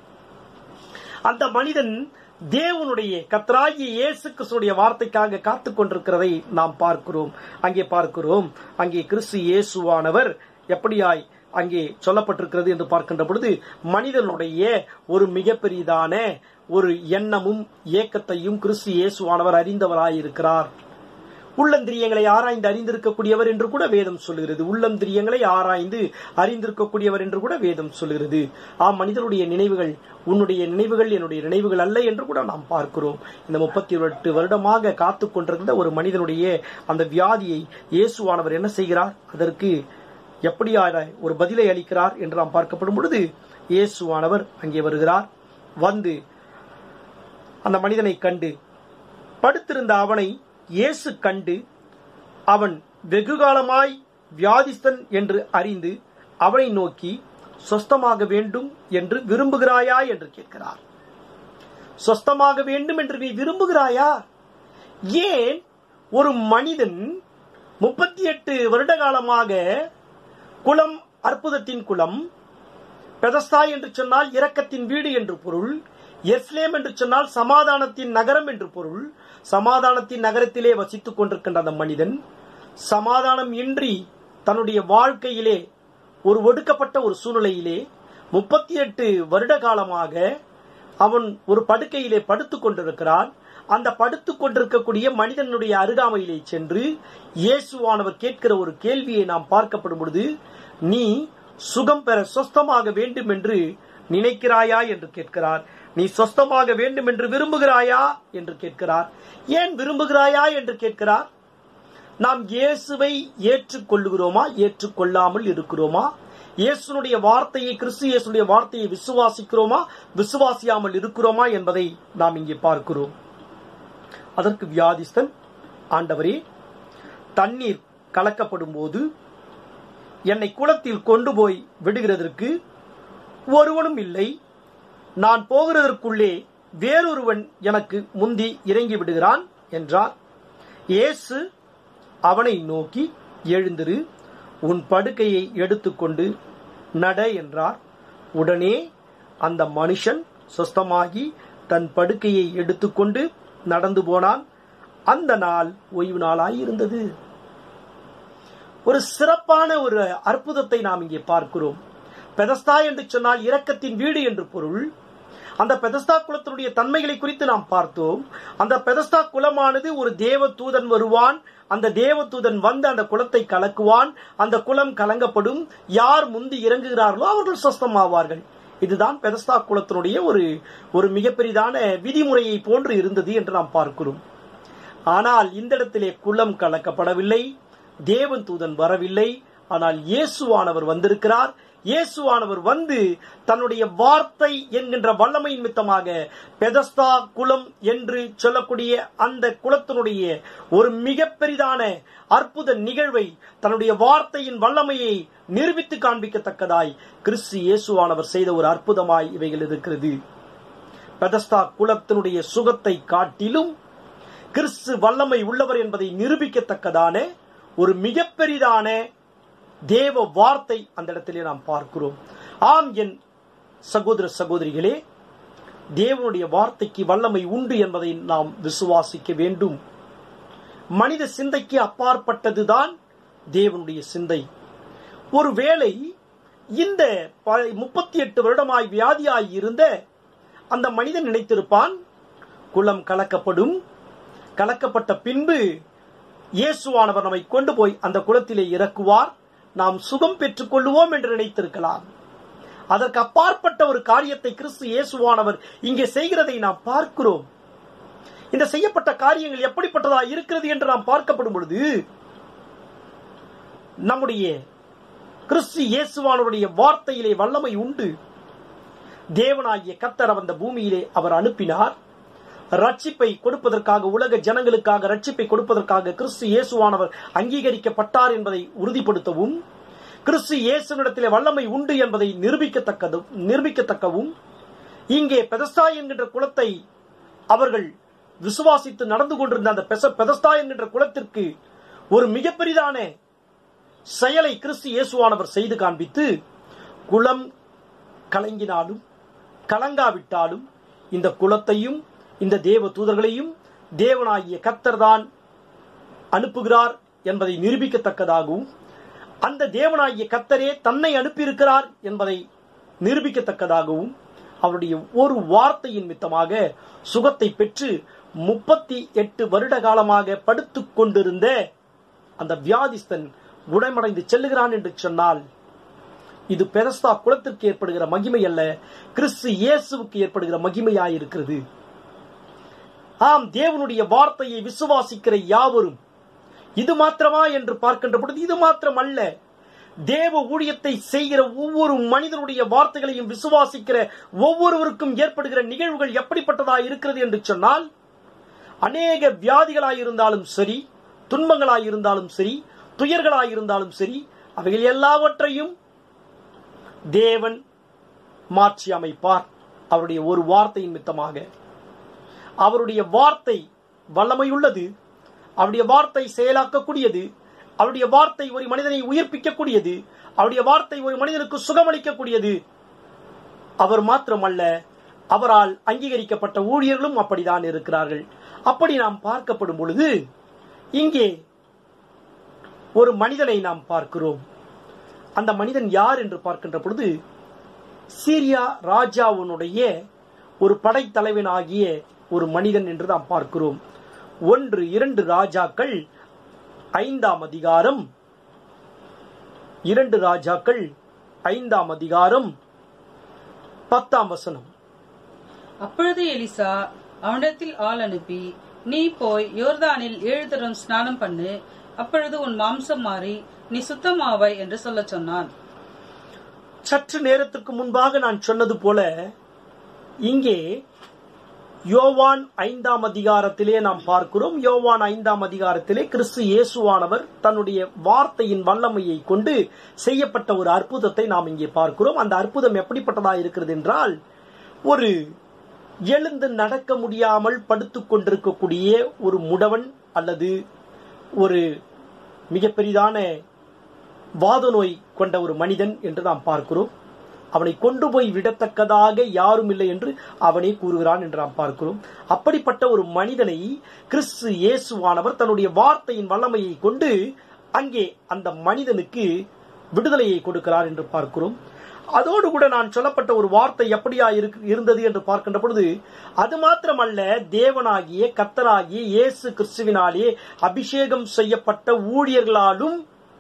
அந்த மனிதன் தேவனுடைய கத்ராகிய இயேசு கிறிஸ்துடைய வார்த்தைக்காக காத்து கொண்டிருக்கிறதை நாம் பார்க்கிறோம் அங்கே பார்க்கிறோம் அங்கே கிறிஸ்து இயேசுவானவர் எப்படியாய் அங்கே சொல்லப்பட்டிருக்கிறது என்று பார்க்கின்ற பொழுது மனிதனுடைய ஒரு மிகப்பெரியதான ஒரு எண்ணமும் ஏக்கத்தையும் கிறிஸ்து இயேசுவானவர் அறிந்தவராயிருக்கிறார் உள்ளந்திரியங்களை ஆராய்ந்து அறிந்திருக்கக்கூடியவர் என்று கூட வேதம் சொல்லுகிறது உள்ளந்திரியங்களை ஆராய்ந்து அறிந்திருக்கக்கூடியவர் என்று கூட வேதம் சொல்லுகிறது ஆம் மனிதனுடைய நினைவுகள் உன்னுடைய நினைவுகள் என்னுடைய நினைவுகள் அல்ல என்று கூட நாம் பார்க்கிறோம் இந்த முப்பத்தி எட்டு வருடமாக காத்து கொண்டிருந்த ஒரு மனிதனுடைய அந்த வியாதியை இயேசுவானவர் என்ன செய்கிறார் அதற்கு எப்படியான ஒரு பதிலை அளிக்கிறார் என்று நாம் பார்க்கப்படும் பொழுது இயேசுவானவர் அங்கே வருகிறார் வந்து அந்த மனிதனை கண்டு படுத்திருந்த அவனை இயேசு கண்டு அவன் வெகுகாலமாய் வியாதிஸ்தன் என்று அறிந்து அவனை நோக்கி சொஸ்தமாக வேண்டும் என்று விரும்புகிறாயா என்று கேட்கிறார் சொஸ்தமாக வேண்டும் என்று நீ விரும்புகிறாயா ஏன் ஒரு மனிதன் முப்பத்தி எட்டு வருட காலமாக குலம் அற்புதத்தின் குலம் பெதஸ்தா என்று சொன்னால் இரக்கத்தின் வீடு என்று பொருள் எஸ்லேம் என்று சொன்னால் சமாதானத்தின் நகரம் என்று பொருள் சமாதானத்தின் நகரத்திலே வசித்துக் கொண்டிருக்கின்ற அந்த மனிதன் சமாதானம் இன்றி தன்னுடைய வாழ்க்கையிலே ஒரு ஒடுக்கப்பட்ட ஒரு சூழ்நிலையிலே முப்பத்தி எட்டு வருட காலமாக அவன் ஒரு படுக்கையிலே படுத்துக் கொண்டிருக்கிறான் அந்த படுத்துக் கொண்டிருக்கக்கூடிய மனிதனுடைய அருகாமையிலே சென்று இயேசுவானவர் கேட்கிற ஒரு கேள்வியை நாம் பார்க்கப்படும் பொழுது நீ சுகம் பெற சொஸ்தமாக வேண்டும் என்று நினைக்கிறாயா என்று கேட்கிறார் நீ சொஸ்தமாக வேண்டும் என்று விரும்புகிறாயா என்று கேட்கிறார் ஏன் விரும்புகிறாயா என்று கேட்கிறார் நாம் இயேசுவை ஏற்றுக்கொள்ளுகிறோமா ஏற்றுக்கொள்ளாமல் இருக்கிறோமா இயேசுனுடைய வார்த்தையை கிறிஸ்து இயேசுடைய வார்த்தையை விசுவாசிக்கிறோமா விசுவாசியாமல் இருக்கிறோமா என்பதை நாம் இங்கே பார்க்கிறோம் அதற்கு வியாதிஸ்தன் ஆண்டவரே தண்ணீர் கலக்கப்படும் போது என்னை குளத்தில் கொண்டு போய் விடுகிறதற்கு ஒருவனும் இல்லை நான் போகிறதற்குள்ளே வேறொருவன் எனக்கு முந்தி இறங்கி விடுகிறான் என்றார் இயேசு அவனை நோக்கி எழுந்திரு உன் படுக்கையை எடுத்துக்கொண்டு நட என்றார் உடனே அந்த மனுஷன் சொஸ்தமாகி தன் படுக்கையை எடுத்துக்கொண்டு நடந்து போனான் அந்த நாள் ஓய்வு நாளாய் இருந்தது ஒரு சிறப்பான ஒரு அற்புதத்தை நாம் இங்கே பார்க்கிறோம் பெதஸ்தா என்று சொன்னால் இரக்கத்தின் வீடு என்று பொருள் அந்த பெதஸ்தா குலத்தினுடைய தன்மைகளை குறித்து நாம் பார்த்தோம் அந்த பெதஸ்தா குலமானது ஒரு தேவ தூதன் வருவான் அந்த தேவ தூதன் வந்து அந்த குலத்தை கலக்குவான் அந்த குலம் கலங்கப்படும் யார் முந்தி இறங்குகிறார்களோ அவர்கள் சொஸ்தமாவார்கள் இதுதான் பெதஸ்தா குலத்தினுடைய ஒரு ஒரு மிகப்பெரிதான விதிமுறையை போன்று இருந்தது என்று நாம் பார்க்கிறோம் ஆனால் இந்த இடத்திலே குலம் கலக்கப்படவில்லை தேவன் தூதன் வரவில்லை ஆனால் இயேசுவானவர் வந்திருக்கிறார் இயேசுவானவர் வந்து தன்னுடைய வார்த்தை என்கின்ற வல்லமை நிமித்தமாக பெதஸ்தா குலம் என்று சொல்லக்கூடிய அந்த குலத்தினுடைய ஒரு மிக பெரிதான அற்புத நிகழ்வை தன்னுடைய வார்த்தையின் வல்லமையை நிரூபித்து காண்பிக்கத்தக்கதாய் கிறிஸ்து இயேசுவானவர் செய்த ஒரு அற்புதமாய் இவைகள் இருக்கிறது பெதஸ்தா குலத்தினுடைய சுகத்தை காட்டிலும் கிறிஸ்து வல்லமை உள்ளவர் என்பதை நிரூபிக்கத்தக்கதான ஒரு மிக பெரிதான தேவ வார்த்தை அந்த இடத்திலே நாம் பார்க்கிறோம் ஆம் என் சகோதர சகோதரிகளே தேவனுடைய வார்த்தைக்கு வல்லமை உண்டு என்பதை நாம் விசுவாசிக்க வேண்டும் மனித சிந்தைக்கு அப்பாற்பட்டதுதான் தேவனுடைய சிந்தை ஒருவேளை இந்த முப்பத்தி எட்டு வருடமாய் வியாதியாய் இருந்த அந்த மனிதன் நினைத்திருப்பான் குளம் கலக்கப்படும் கலக்கப்பட்ட பின்பு இயேசுவானவர் நம்மை கொண்டு போய் அந்த குளத்திலே இறக்குவார் நாம் சுகம் பெற்றுக் கொள்ளுவோம் என்று நினைத்திருக்கலாம் அதற்கு அப்பாற்பட்ட ஒரு காரியத்தை கிறிஸ்து இயேசுவானவர் இங்கே செய்கிறதை நாம் பார்க்கிறோம் இந்த செய்யப்பட்ட காரியங்கள் எப்படிப்பட்டதா இருக்கிறது என்று நாம் பார்க்கப்படும் பொழுது நம்முடைய கிறிஸ்து இயேசுவானவருடைய வார்த்தையிலே வல்லமை உண்டு தேவனாகிய கத்தர் அந்த பூமியிலே அவர் அனுப்பினார் ரட்சிப்பை கொடுப்பதற்காக உலக ஜனங்களுக்காக ரட்சிப்பை கொடுப்பதற்காக கிறிஸ்து இயேசுவானவர் அங்கீகரிக்கப்பட்டார் என்பதை உறுதிப்படுத்தவும் கிறிஸ்து இயேசுவிடத்திலே வல்லமை உண்டு என்பதை நிரூபிக்கத்தக்கதும் நிரூபிக்கத்தக்கவும் இங்கே பெதஸ்தா என்கின்ற குலத்தை அவர்கள் விசுவாசித்து நடந்து கொண்டிருந்த அந்த பெச பெதஸ்தா என்கின்ற குலத்திற்கு ஒரு மிகப்பெரிதான செயலை கிறிஸ்து இயேசுவானவர் செய்து காண்பித்து குலம் கலங்கினாலும் கலங்காவிட்டாலும் இந்த குலத்தையும் இந்த தேவ தூதர்களையும் தேவனாகிய கத்தர்தான் அனுப்புகிறார் என்பதை நிரூபிக்கத்தக்கதாகவும் அந்த தேவனாகிய கத்தரே தன்னை அனுப்பியிருக்கிறார் என்பதை நிரூபிக்கத்தக்கதாகவும் அவருடைய ஒரு வார்த்தையின் மித்தமாக சுகத்தை பெற்று முப்பத்தி எட்டு வருட காலமாக படுத்துக் கொண்டிருந்த அந்த வியாதிஸ்தன் குணமடைந்து செல்லுகிறான் என்று சொன்னால் இது பெரஸ்தா குலத்திற்கு ஏற்படுகிற மகிமை அல்ல கிறிஸ்து இயேசுவுக்கு ஏற்படுகிற மகிமையாயிருக்கிறது ஆம் தேவனுடைய வார்த்தையை விசுவாசிக்கிற யாவரும் இது மாத்திரமா என்று பார்க்கின்ற பொழுது இது மாத்திரம் அல்ல தேவ ஊழியத்தை செய்கிற ஒவ்வொரு மனிதனுடைய வார்த்தைகளையும் விசுவாசிக்கிற ஒவ்வொருவருக்கும் ஏற்படுகிற நிகழ்வுகள் எப்படிப்பட்டதா இருக்கிறது என்று சொன்னால் அநேக வியாதிகளாயிருந்தாலும் சரி துன்பங்களாயிருந்தாலும் சரி துயர்களாயிருந்தாலும் சரி அவைகள் எல்லாவற்றையும் தேவன் மாற்றி அமைப்பார் அவருடைய ஒரு வார்த்தையின் மித்தமாக அவருடைய வார்த்தை வல்லமையுள்ளது அவருடைய வார்த்தை செயலாக்கக்கூடியது அவருடைய வார்த்தை ஒரு மனிதனை உயிர்ப்பிக்கக்கூடியது அவருடைய வார்த்தை ஒரு மனிதனுக்கு சுகமளிக்கக்கூடியது அவர் மாத்திரமல்ல அவரால் அங்கீகரிக்கப்பட்ட ஊழியர்களும் அப்படித்தான் இருக்கிறார்கள் அப்படி நாம் பார்க்கப்படும் பொழுது இங்கே ஒரு மனிதனை நாம் பார்க்கிறோம் அந்த மனிதன் யார் என்று பார்க்கின்ற பொழுது சீரியா ராஜாவினுடைய ஒரு படைத்தலைவனாகிய ஒரு மனிதன் என்று நாம் பார்க்கிறோம் ஒன்று இரண்டு ராஜாக்கள் ஐந்தாம் அதிகாரம் இரண்டு ராஜாக்கள் ஐந்தாம் அதிகாரம் பத்தாம் வசனம் அப்பொழுது எலிசா அவனிடத்தில் ஆள் அனுப்பி நீ போய் யோர்தானில் ஏழு தரம் ஸ்நானம் பண்ணு அப்பொழுது உன் மாம்சம் மாறி நீ சுத்தமாவாய் என்று சொல்லச் சொன்னான் சற்று நேரத்திற்கு முன்பாக நான் சொன்னது போல இங்கே யோவான் ஐந்தாம் அதிகாரத்திலே நாம் பார்க்கிறோம் யோவான் ஐந்தாம் அதிகாரத்திலே கிறிஸ்து இயேசுவானவர் தன்னுடைய வார்த்தையின் வல்லமையை கொண்டு செய்யப்பட்ட ஒரு அற்புதத்தை நாம் இங்கே பார்க்கிறோம் அந்த அற்புதம் எப்படிப்பட்டதா இருக்கிறது என்றால் ஒரு எழுந்து நடக்க முடியாமல் படுத்துக் கொண்டிருக்கக்கூடிய ஒரு முடவன் அல்லது ஒரு மிக பெரிதான வாத நோய் கொண்ட ஒரு மனிதன் என்று நாம் பார்க்கிறோம் அவனை கொண்டு போய் விடத்தக்கதாக யாரும் இல்லை என்று அவனே கூறுகிறான் என்று நாம் பார்க்கிறோம் அப்படிப்பட்ட ஒரு மனிதனை கிறிஸ்து இயேசுவானவர் தன்னுடைய வார்த்தையின் வல்லமையை கொண்டு அங்கே அந்த மனிதனுக்கு விடுதலையை கொடுக்கிறார் என்று பார்க்கிறோம் அதோடு கூட நான் சொல்லப்பட்ட ஒரு வார்த்தை எப்படியா இருக்கு- இருந்தது என்று பார்க்கின்ற பொழுது அது மாத்திரமல்ல தேவனாகிய கத்தராகிய இயேசு கிறிஸ்துவினாலே அபிஷேகம் செய்யப்பட்ட ஊழியர்களாலும்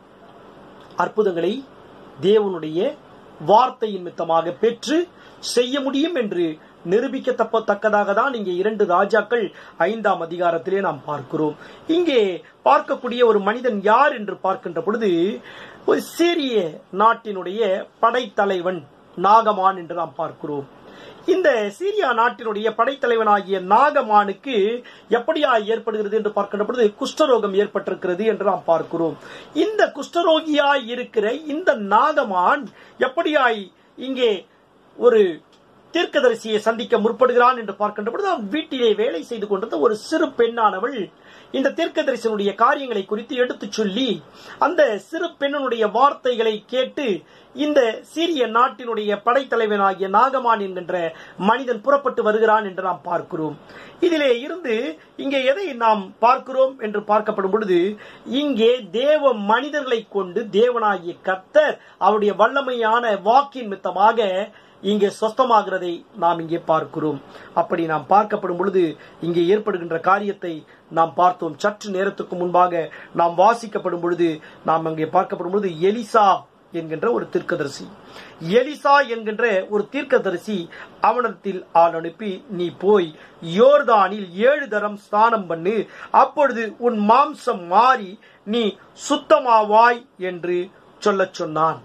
அற்புதங்களை தேவனுடைய வார்த்தையின் மித்தமாக பெற்று செய்ய முடியும் என்று நிரூபிக்கத்தக்கதாக தான் இங்கே இரண்டு ராஜாக்கள் ஐந்தாம் அதிகாரத்திலே நாம் பார்க்கிறோம் இங்கே பார்க்கக்கூடிய ஒரு மனிதன் யார் என்று பார்க்கின்ற பொழுது ஒரு சீரிய நாட்டினுடைய படைத்தலைவன் நாகமான் என்று நாம் பார்க்கிறோம் இந்த சீரியா நாட்டினுடைய படைத்தலைவனாகிய நாகமானுக்கு எப்படியா ஏற்படுகிறது என்று பார்க்கின்ற பொழுது குஷ்டரோகம் ஏற்பட்டிருக்கிறது என்று நாம் பார்க்கிறோம் இந்த குஷ்டரோகியாய் இருக்கிற இந்த நாகமான் எப்படியாய் இங்கே ஒரு தீர்க்கதரிசியை சந்திக்க முற்படுகிறான் என்று பார்க்கின்ற பொழுது அவன் வீட்டிலே வேலை செய்து கொண்டிருந்த ஒரு சிறு பெண்ணானவள் இந்த தீர்க்கதரிசனுடைய காரியங்களை குறித்து எடுத்துச் சொல்லி அந்த சிறு பெண்ணினுடைய வார்த்தைகளை கேட்டு இந்த சீரிய நாட்டினுடைய படைத்தலைவனாகிய நாகமான் என்கின்ற மனிதன் புறப்பட்டு வருகிறான் என்று நாம் பார்க்கிறோம் இதிலே இருந்து இங்கே எதை நாம் பார்க்கிறோம் என்று பார்க்கப்படும் பொழுது இங்கே தேவ மனிதர்களை கொண்டு தேவனாகிய கர்த்தர் அவருடைய வல்லமையான வாக்கின் மித்தமாக இங்கே சொஸ்தமாகிறதை நாம் இங்கே பார்க்கிறோம் அப்படி நாம் பார்க்கப்படும் பொழுது இங்கே ஏற்படுகின்ற காரியத்தை நாம் பார்த்தோம் சற்று நேரத்துக்கு முன்பாக நாம் வாசிக்கப்படும் பொழுது நாம் அங்கே பார்க்கப்படும் பொழுது எலிசா என்கின்ற ஒரு தீர்க்கதரிசி எலிசா என்கின்ற ஒரு தீர்க்கதரிசி அவனிடத்தில் ஆள் அனுப்பி நீ போய் யோர்தானில் ஏழு தரம் ஸ்நானம் பண்ணு அப்பொழுது உன் மாம்சம் மாறி நீ சுத்தமாவாய் என்று சொல்லச் சொன்னான்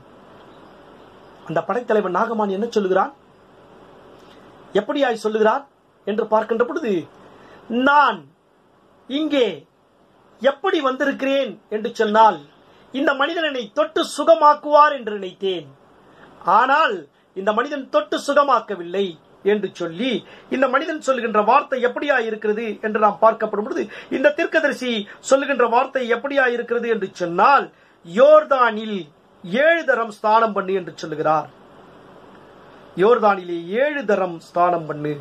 அந்த படைத்தலைவன் நாகமான் என்ன சொல்லுகிறான் எப்படியாய் சொல்லுகிறார் என்று பார்க்கின்ற பொழுது நான் இங்கே எப்படி வந்திருக்கிறேன் என்று சொன்னால் இந்த மனிதன் என்னை தொட்டு சுகமாக்குவார் என்று நினைத்தேன் ஆனால் இந்த மனிதன் தொட்டு சுகமாக்கவில்லை என்று சொல்லி இந்த மனிதன் சொல்லுகின்ற வார்த்தை எப்படியா இருக்கிறது என்று நாம் பார்க்கப்படும் பொழுது இந்த தீர்க்கதரிசி சொல்லுகின்ற வார்த்தை எப்படியா இருக்கிறது என்று சொன்னால் யோர்தானில் ஏழு தரம் ஸ்நானம் பண்ணு என்று சொல்லுகிறார் யோர்தானிலே ஏழு தரம் ஸ்நானம் பண்ணு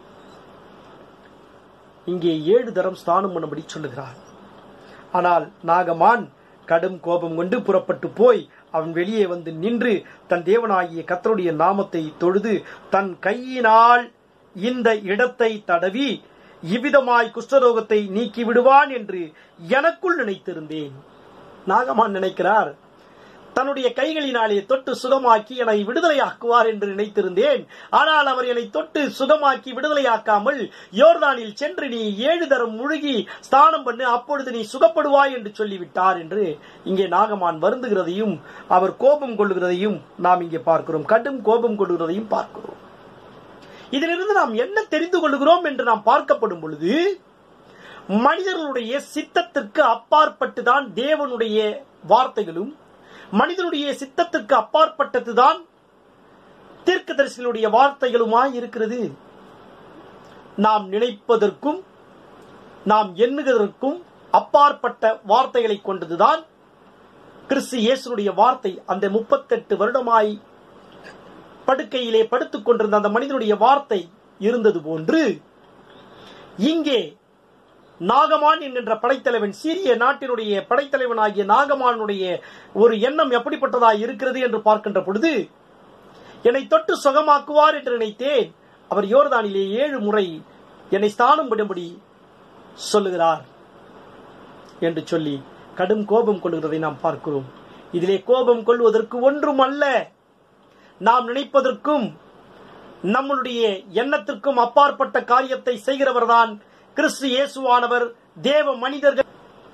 இங்கே ஏழு தரம் ஸ்நானம் பண்ணும்படி சொல்லுகிறார் ஆனால் நாகமான் கடும் கோபம் கொண்டு புறப்பட்டு போய் அவன் வெளியே வந்து நின்று தன் தேவனாகிய கத்தருடைய நாமத்தை தொழுது தன் கையினால் இந்த இடத்தை தடவி இவ்விதமாய் குஷ்டரோகத்தை நீக்கி விடுவான் என்று எனக்குள் நினைத்திருந்தேன் நாகமான் நினைக்கிறார் தன்னுடைய கைகளினாலே தொட்டு சுகமாக்கி என்னை விடுதலையாக்குவார் என்று நினைத்திருந்தேன் ஆனால் அவர் என்னை தொட்டு சுகமாக்கி விடுதலையாக்காமல் யோர்தானில் சென்று நீ ஏழு தரம் முழுகி ஸ்நானம் பண்ணு அப்பொழுது நீ சுகப்படுவாய் என்று சொல்லிவிட்டார் என்று இங்கே நாகமான் வருந்துகிறதையும் அவர் கோபம் கொள்ளுகிறதையும் நாம் இங்கே பார்க்கிறோம் கடும் கோபம் கொள்ளுகிறதையும் பார்க்கிறோம் இதிலிருந்து நாம் என்ன தெரிந்து கொள்ளுகிறோம் என்று நாம் பார்க்கப்படும் பொழுது மனிதர்களுடைய சித்தத்திற்கு அப்பாற்பட்டுதான் தேவனுடைய வார்த்தைகளும் மனிதனுடைய சித்தத்திற்கு அப்பாற்பட்டதுதான் தீர்க்கதரிசிகளுடைய வார்த்தைகளுமாய் இருக்கிறது நாம் நினைப்பதற்கும் நாம் எண்ணுகிறதற்கும் அப்பாற்பட்ட வார்த்தைகளை கொண்டதுதான் கிறிஸ்து இயேசுடைய வார்த்தை அந்த முப்பத்தெட்டு வருடமாய் படுக்கையிலே படுத்துக் கொண்டிருந்த அந்த மனிதனுடைய வார்த்தை இருந்தது போன்று இங்கே நாகமான் என்கின்ற படைத்தலைவன் சீரிய நாட்டினுடைய படைத்தலைவனாகிய நாகமானுடைய ஒரு எண்ணம் எப்படிப்பட்டதாய் இருக்கிறது என்று பார்க்கின்ற பொழுது என்னை தொட்டு சுகமாக்குவார் என்று நினைத்தேன் அவர் யோர்தானிலே ஏழு முறை என்னை ஸ்தானம் விடும்படி சொல்லுகிறார் என்று சொல்லி கடும் கோபம் கொள்கிறதை நாம் பார்க்கிறோம் இதிலே கோபம் கொள்வதற்கு ஒன்றும் அல்ல நாம் நினைப்பதற்கும் நம்முடைய எண்ணத்திற்கும் அப்பாற்பட்ட காரியத்தை செய்கிறவர்தான் கிறிஸ்து இயேசுவானவர் தேவ மனிதர்கள்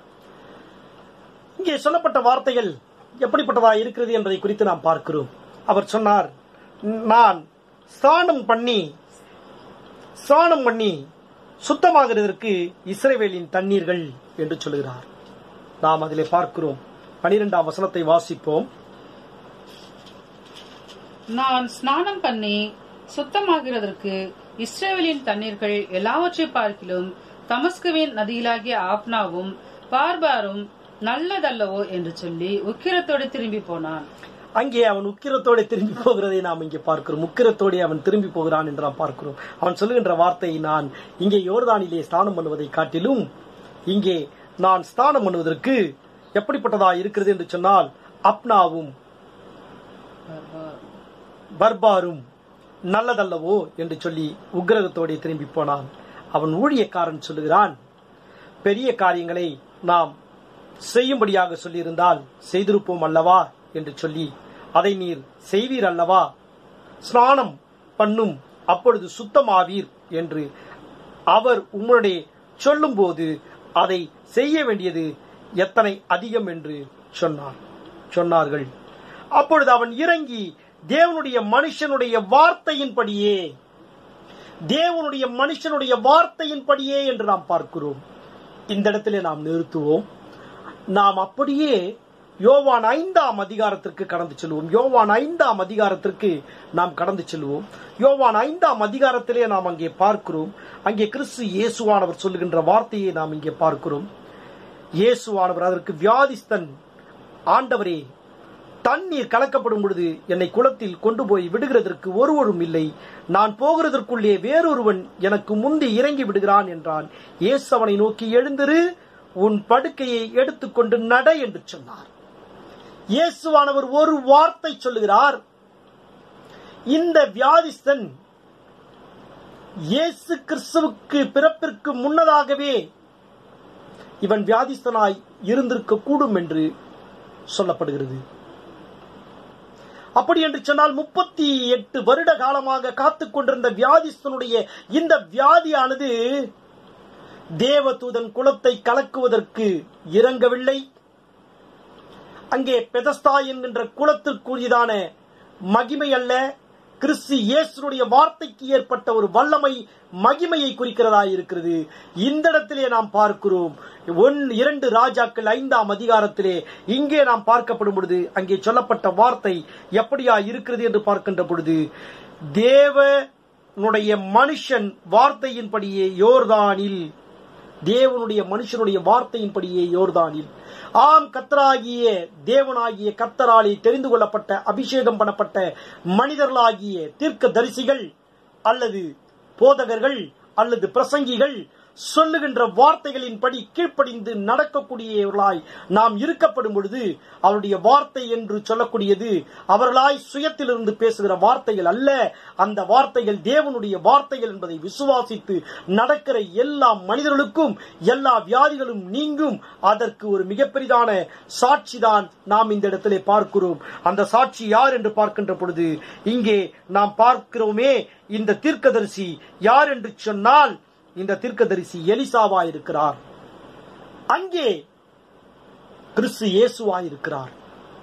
இங்கே சொல்லப்பட்ட வார்த்தைகள் எப்படிப்பட்டதா இருக்கிறது என்பதை குறித்து நாம் பார்க்கிறோம் அவர் சொன்னார் நான் ஸ்நானம் பண்ணி ஸ்நானம் பண்ணி சுத்தமாகிறதற்கு இஸ்ரவேலின் தண்ணீர்கள் என்று சொல்கிறார் நாம் அதிலே பார்க்கிறோம் பனிரெண்டாம் வசனத்தை வாசிப்போம் நான் ஸ்நானம் பண்ணி சுத்தமாகிறதற்கு இஸ்ரேவேலின் தண்ணீர்கள் எல்லாவற்றை பார்க்கிலும் தமஸ்குவின் நதியிலாகிய ஆப்னாவும் பார்பாரும் நல்லதல்லவோ என்று சொல்லி உக்கிரத்தோடு திரும்பி போனான் அங்கே அவன் உக்கிரத்தோடு திரும்பி போகிறதை நாம் இங்கே பார்க்கிறோம் உக்கிரத்தோடு அவன் திரும்பி போகிறான் என்று நாம் பார்க்கிறோம் அவன் சொல்லுகின்ற வார்த்தை நான் இங்கே யோர்தானிலே ஸ்நானம் பண்ணுவதை காட்டிலும் இங்கே நான் ஸ்நானம் பண்ணுவதற்கு எப்படிப்பட்டதா இருக்கிறது என்று சொன்னால் அப்னாவும் பர்பாரும் நல்லதல்லவோ என்று சொல்லி உக்கிரகத்தோടെ திரும்பி போனான் அவன் ஊழியக்காரன் சொல்லுகிறான் பெரிய காரியங்களை நாம் செய்யும்படியாக சொல்லியிருந்தால் செய்திருப்போம் அல்லவா என்று சொல்லி அதை நீர் செய்வீர் அல்லவா ஸ்நானம் பண்ணும் அப்பொழுது சுத்தமாவீர் என்று அவர் உம்முடைய சொல்லும்போது அதை செய்ய வேண்டியது எத்தனை அதிகம் என்று சொன்னார் சொன்னார்கள் அப்பொழுது அவன் இறங்கி தேவனுடைய மனுஷனுடைய வார்த்தையின்படியே தேவனுடைய மனுஷனுடைய வார்த்தையின்படியே என்று நாம் பார்க்கிறோம் இந்த இடத்திலே நாம் நிறுத்துவோம் நாம் அப்படியே யோவான் ஐந்தாம் அதிகாரத்திற்கு கடந்து செல்வோம் யோவான் ஐந்தாம் அதிகாரத்திற்கு நாம் கடந்து செல்வோம் யோவான் ஐந்தாம் அதிகாரத்திலே நாம் அங்கே பார்க்கிறோம் அங்கே கிறிஸ்து இயேசுவானவர் சொல்லுகின்ற வார்த்தையை நாம் இங்கே பார்க்கிறோம் இயேசுவானவர் அதற்கு வியாதிஸ்தன் ஆண்டவரே தண்ணீர் கலக்கப்படும் பொழுது என்னை குளத்தில் கொண்டு போய் விடுகிறதற்கு ஒருவரும் இல்லை நான் போகிறதற்குள்ளே வேறொருவன் எனக்கு முந்தி இறங்கி விடுகிறான் என்றான் இயேசு அவனை நோக்கி எழுந்திரு உன் படுக்கையை எடுத்துக்கொண்டு நட என்று சொன்னார் இயேசுவானவர் ஒரு வார்த்தை சொல்லுகிறார் இந்த வியாதிஸ்தன் இயேசு கிறிஸ்துவுக்கு பிறப்பிற்கு முன்னதாகவே இவன் வியாதிஸ்தனாய் இருந்திருக்க கூடும் என்று சொல்லப்படுகிறது அப்படி என்று சொன்னால் முப்பத்தி எட்டு வருட காலமாக காத்துக் கொண்டிருந்த வியாதிஸ்தனுடைய இந்த வியாதியானது தேவதூதன் குலத்தை கலக்குவதற்கு இறங்கவில்லை அங்கே பெதஸ்தா என்கின்ற குலத்திற்குரியதான மகிமை அல்ல கிறிஸ்து இயேசுடைய வார்த்தைக்கு ஏற்பட்ட ஒரு வல்லமை மகிமையை குறிக்கிறதா இருக்கிறது இந்த இடத்திலே நாம் பார்க்கிறோம் ஒன் இரண்டு ராஜாக்கள் ஐந்தாம் அதிகாரத்திலே இங்கே நாம் பார்க்கப்படும் பொழுது அங்கே சொல்லப்பட்ட வார்த்தை எப்படியா இருக்கிறது என்று பார்க்கின்ற பொழுது தேவனுடைய மனுஷன் வார்த்தையின்படியே யோர்தானில் தேவனுடைய மனுஷனுடைய வார்த்தையின்படியே யோர்தானில் ஆம் கத்தராகிய தேவனாகிய கத்தராலே தெரிந்து கொள்ளப்பட்ட அபிஷேகம் பண்ணப்பட்ட மனிதர்களாகிய தீர்க்க தரிசிகள் அல்லது போதகர்கள் அல்லது பிரசங்கிகள் சொல்லுகின்ற வார்த்தைகளின்படி கீழ்ப்படிந்து நடக்கக்கூடியவர்களாய் நாம் இருக்கப்படும் பொழுது அவருடைய வார்த்தை என்று சொல்லக்கூடியது அவர்களாய் சுயத்திலிருந்து பேசுகிற வார்த்தைகள் அல்ல அந்த வார்த்தைகள் தேவனுடைய வார்த்தைகள் என்பதை விசுவாசித்து நடக்கிற எல்லா மனிதர்களுக்கும் எல்லா வியாதிகளும் நீங்கும் அதற்கு ஒரு மிகப்பெரிதான சாட்சிதான் நாம் இந்த இடத்திலே பார்க்கிறோம் அந்த சாட்சி யார் என்று பார்க்கின்ற பொழுது இங்கே நாம் பார்க்கிறோமே இந்த தீர்க்கதரிசி யார் என்று சொன்னால் இந்த தீர்க்கதரிசி எலிசாவா இருக்கிறார் அங்கே கிறிஸ்து இயேசுவா இருக்கிறார்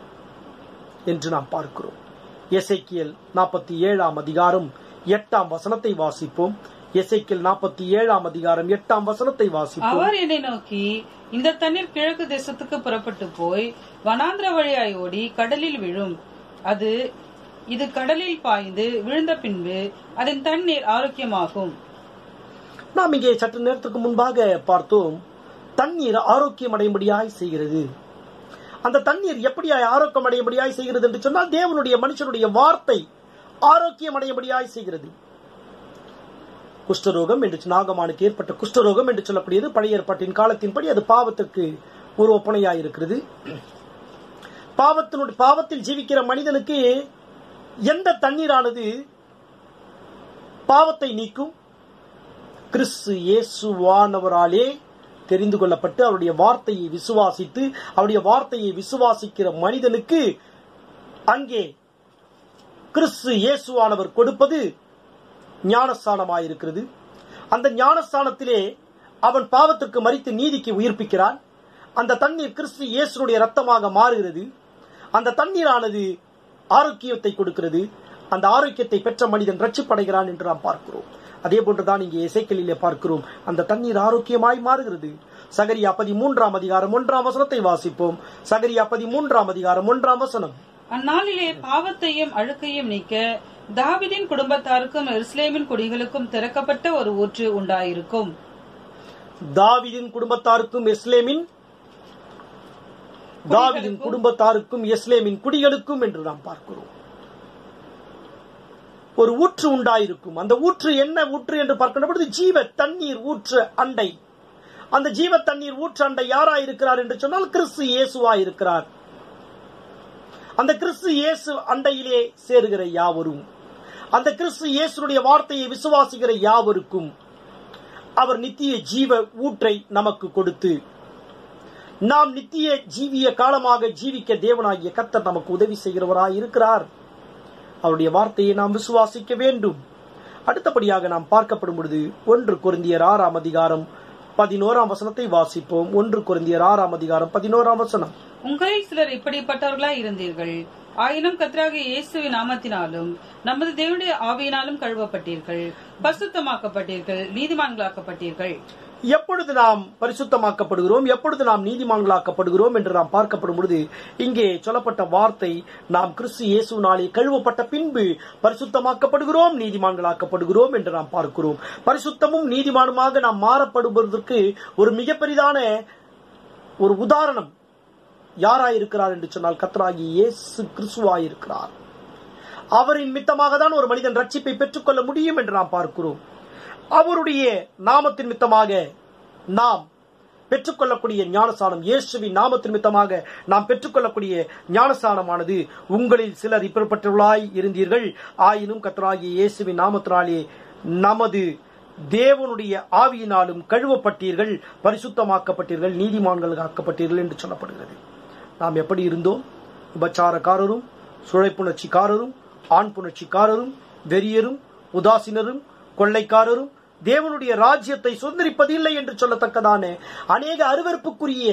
என்று நாம் பார்க்கிறோம் எசைக்கியல் நாற்பத்தி ஏழாம் அதிகாரம் எட்டாம் வசனத்தை வாசிப்போம் எசைக்கியல் நாற்பத்தி ஏழாம் அதிகாரம் எட்டாம் வசனத்தை வாசிப்போம் அவர் என்னை நோக்கி இந்த தண்ணீர் கிழக்கு தேசத்துக்கு புறப்பட்டு போய் வனாந்திர வழியாய் ஓடி கடலில் விழும் அது இது கடலில் பாய்ந்து விழுந்த பின்பு அதன் தண்ணீர் ஆரோக்கியமாகும் நாம் இங்கே சற்று நேரத்துக்கு முன்பாக பார்த்தோம் தண்ணீர் ஆரோக்கியம் அடையும்படியாய் செய்கிறது அந்த தண்ணீர் எப்படியாய் ஆரோக்கியம் அடையும்படியாய் செய்கிறது என்று சொன்னால் தேவனுடைய மனுஷனுடைய வார்த்தை ஆரோக்கியம் அடையபடியாய் செய்கிறது குஷ்டரோகம் என்று நாகமானுக்கு ஏற்பட்ட குஷ்டரோகம் என்று சொல்லக்கூடியது பழைய ஏற்பாட்டின் காலத்தின்படி அது பாவத்திற்கு ஒரு ஒப்பனையாயிருக்கிறது பாவத்தினுடைய பாவத்தில் ஜீவிக்கிற மனிதனுக்கு எந்த தண்ணீரானது பாவத்தை நீக்கும் கிறிஸ்து இயேசுவானவராலே தெரிந்து கொள்ளப்பட்டு அவருடைய வார்த்தையை விசுவாசித்து அவருடைய வார்த்தையை விசுவாசிக்கிற மனிதனுக்கு அங்கே கிறிஸ்து இயேசுவானவர் கொடுப்பது ஞானஸ்தானமாயிருக்கிறது அந்த ஞானஸ்தானத்திலே அவன் பாவத்திற்கு மறித்து நீதிக்கு உயிர்ப்பிக்கிறான் அந்த தண்ணீர் கிறிஸ்து இயேசுடைய ரத்தமாக மாறுகிறது அந்த தண்ணீரானது ஆரோக்கியத்தை கொடுக்கிறது அந்த ஆரோக்கியத்தை பெற்ற மனிதன் ரட்சிப்படைகிறான் என்று நாம் பார்க்கிறோம் அதே போன்றுதான் இங்கே இசைக்கலிலே பார்க்கிறோம் அந்த தண்ணீர் ஆரோக்கியமாய் மாறுகிறது சகரியா பதிமூன்றாம் அதிகாரம் ஒன்றாம் வசனத்தை வாசிப்போம் சகரியா பதிமூன்றாம் அதிகாரம் ஒன்றாம் வசனம் அந்நாளிலே பாவத்தையும் அழுக்கையும் நீக்க தாவிதின் குடும்பத்தாருக்கும் எருசலேமின் குடிகளுக்கும் திறக்கப்பட்ட ஒரு ஊற்று உண்டாயிருக்கும் தாவிதின் குடும்பத்தாருக்கும் எஸ்லேமின் தாவிதின் குடும்பத்தாருக்கும் எஸ்லேமின் குடிகளுக்கும் என்று நாம் பார்க்கிறோம் ஒரு ஊற்று உண்டாயிருக்கும் அந்த ஊற்று என்ன ஊற்று என்று பார்க்கின்ற பொழுது ஜீவ தண்ணீர் ஊற்று அண்டை அந்த ஜீவ தண்ணீர் ஊற்று அண்டை யாரா இருக்கிறார் என்று சொன்னால் கிறிஸ்து இயேசுவா இருக்கிறார் அந்த கிறிஸ்து இயேசு அண்டையிலே சேருகிற யாவரும் அந்த கிறிஸ்து இயேசுடைய வார்த்தையை விசுவாசிக்கிற யாவருக்கும் அவர் நித்திய ஜீவ ஊற்றை நமக்கு கொடுத்து நாம் நித்திய ஜீவிய காலமாக ஜீவிக்க தேவனாகிய கத்தர் நமக்கு உதவி செய்கிறவராய் இருக்கிறார் அவருடைய வார்த்தையை நாம் விசுவாசிக்க வேண்டும் அடுத்தபடியாக நாம் பார்க்கப்படும் பொழுது ஒன்று குருந்தியர் ஆறாம் அதிகாரம் பதினோராம் வசனத்தை வாசிப்போம் ஒன்று குருந்தியர் ஆறாம் அதிகாரம் பதினோராம் வசனம் உங்களில் சிலர் இப்படிப்பட்டவர்களாய் இருந்தீர்கள் ஆயினும் கத்ராகிய இயேசுவின் நாமத்தினாலும் நமது தேவனுடைய ஆவியினாலும் கழுவப்பட்டீர்கள் பரிசுத்தமாக்கப்பட்டீர்கள் நீதிமான்களாக்கப்பட்டீர்கள் எப்பொழுது நாம் பரிசுத்தமாக்கப்படுகிறோம் எப்பொழுது நாம் நீதிமான்களாக்கப்படுகிறோம் என்று நாம் பார்க்கப்படும் பொழுது இங்கே சொல்லப்பட்ட வார்த்தை நாம் கிறிஸ்து இயேசுனாலே கழுவப்பட்ட பின்பு பரிசுத்தமாக்கப்படுகிறோம் நீதிமான்களாக்கப்படுகிறோம் என்று நாம் பார்க்கிறோம் பரிசுத்தமும் நீதிமானுமாக நாம் மாறப்படுவதற்கு ஒரு மிகப்பெரிதான ஒரு உதாரணம் யாராயிருக்கிறார் என்று சொன்னால் கத்தராகி இயேசு கிறிஸ்துவாயிருக்கிறார் அவரின் மித்தமாக தான் ஒரு மனிதன் ரட்சிப்பை பெற்றுக்கொள்ள முடியும் என்று நாம் பார்க்கிறோம் அவருடைய நாமத்தின் மித்தமாக நாம் பெற்றுக்கொள்ளக்கூடிய ஞானஸ்தானம் இயேசுவின் நாமத்தின் மித்தமாக நாம் பெற்றுக்கொள்ளக்கூடிய ஞானஸ்தானமானது உங்களில் சிலர் இப்படிப்பட்டவர்களாய் இருந்தீர்கள் ஆயினும் கத்தராகிய இயேசுவின் நாமத்தினாலே நமது தேவனுடைய ஆவியினாலும் கழுவப்பட்டீர்கள் பரிசுத்தமாக்கப்பட்டீர்கள் நீதிமான்கள் ஆக்கப்பட்டீர்கள் என்று சொல்லப்படுகிறது நாம் எப்படி இருந்தோம் உபச்சாரக்காரரும் சுழைப்புணர்ச்சிக்காரரும் ஆண் புணர்ச்சிக்காரரும் வெறியரும் உதாசீனரும் கொள்ளைக்காரரும் தேவனுடைய ராஜ்யத்தை சுதந்திரிப்பதில்லை என்று சொல்லத்தக்கதான அநேக அருவருப்புக்குரிய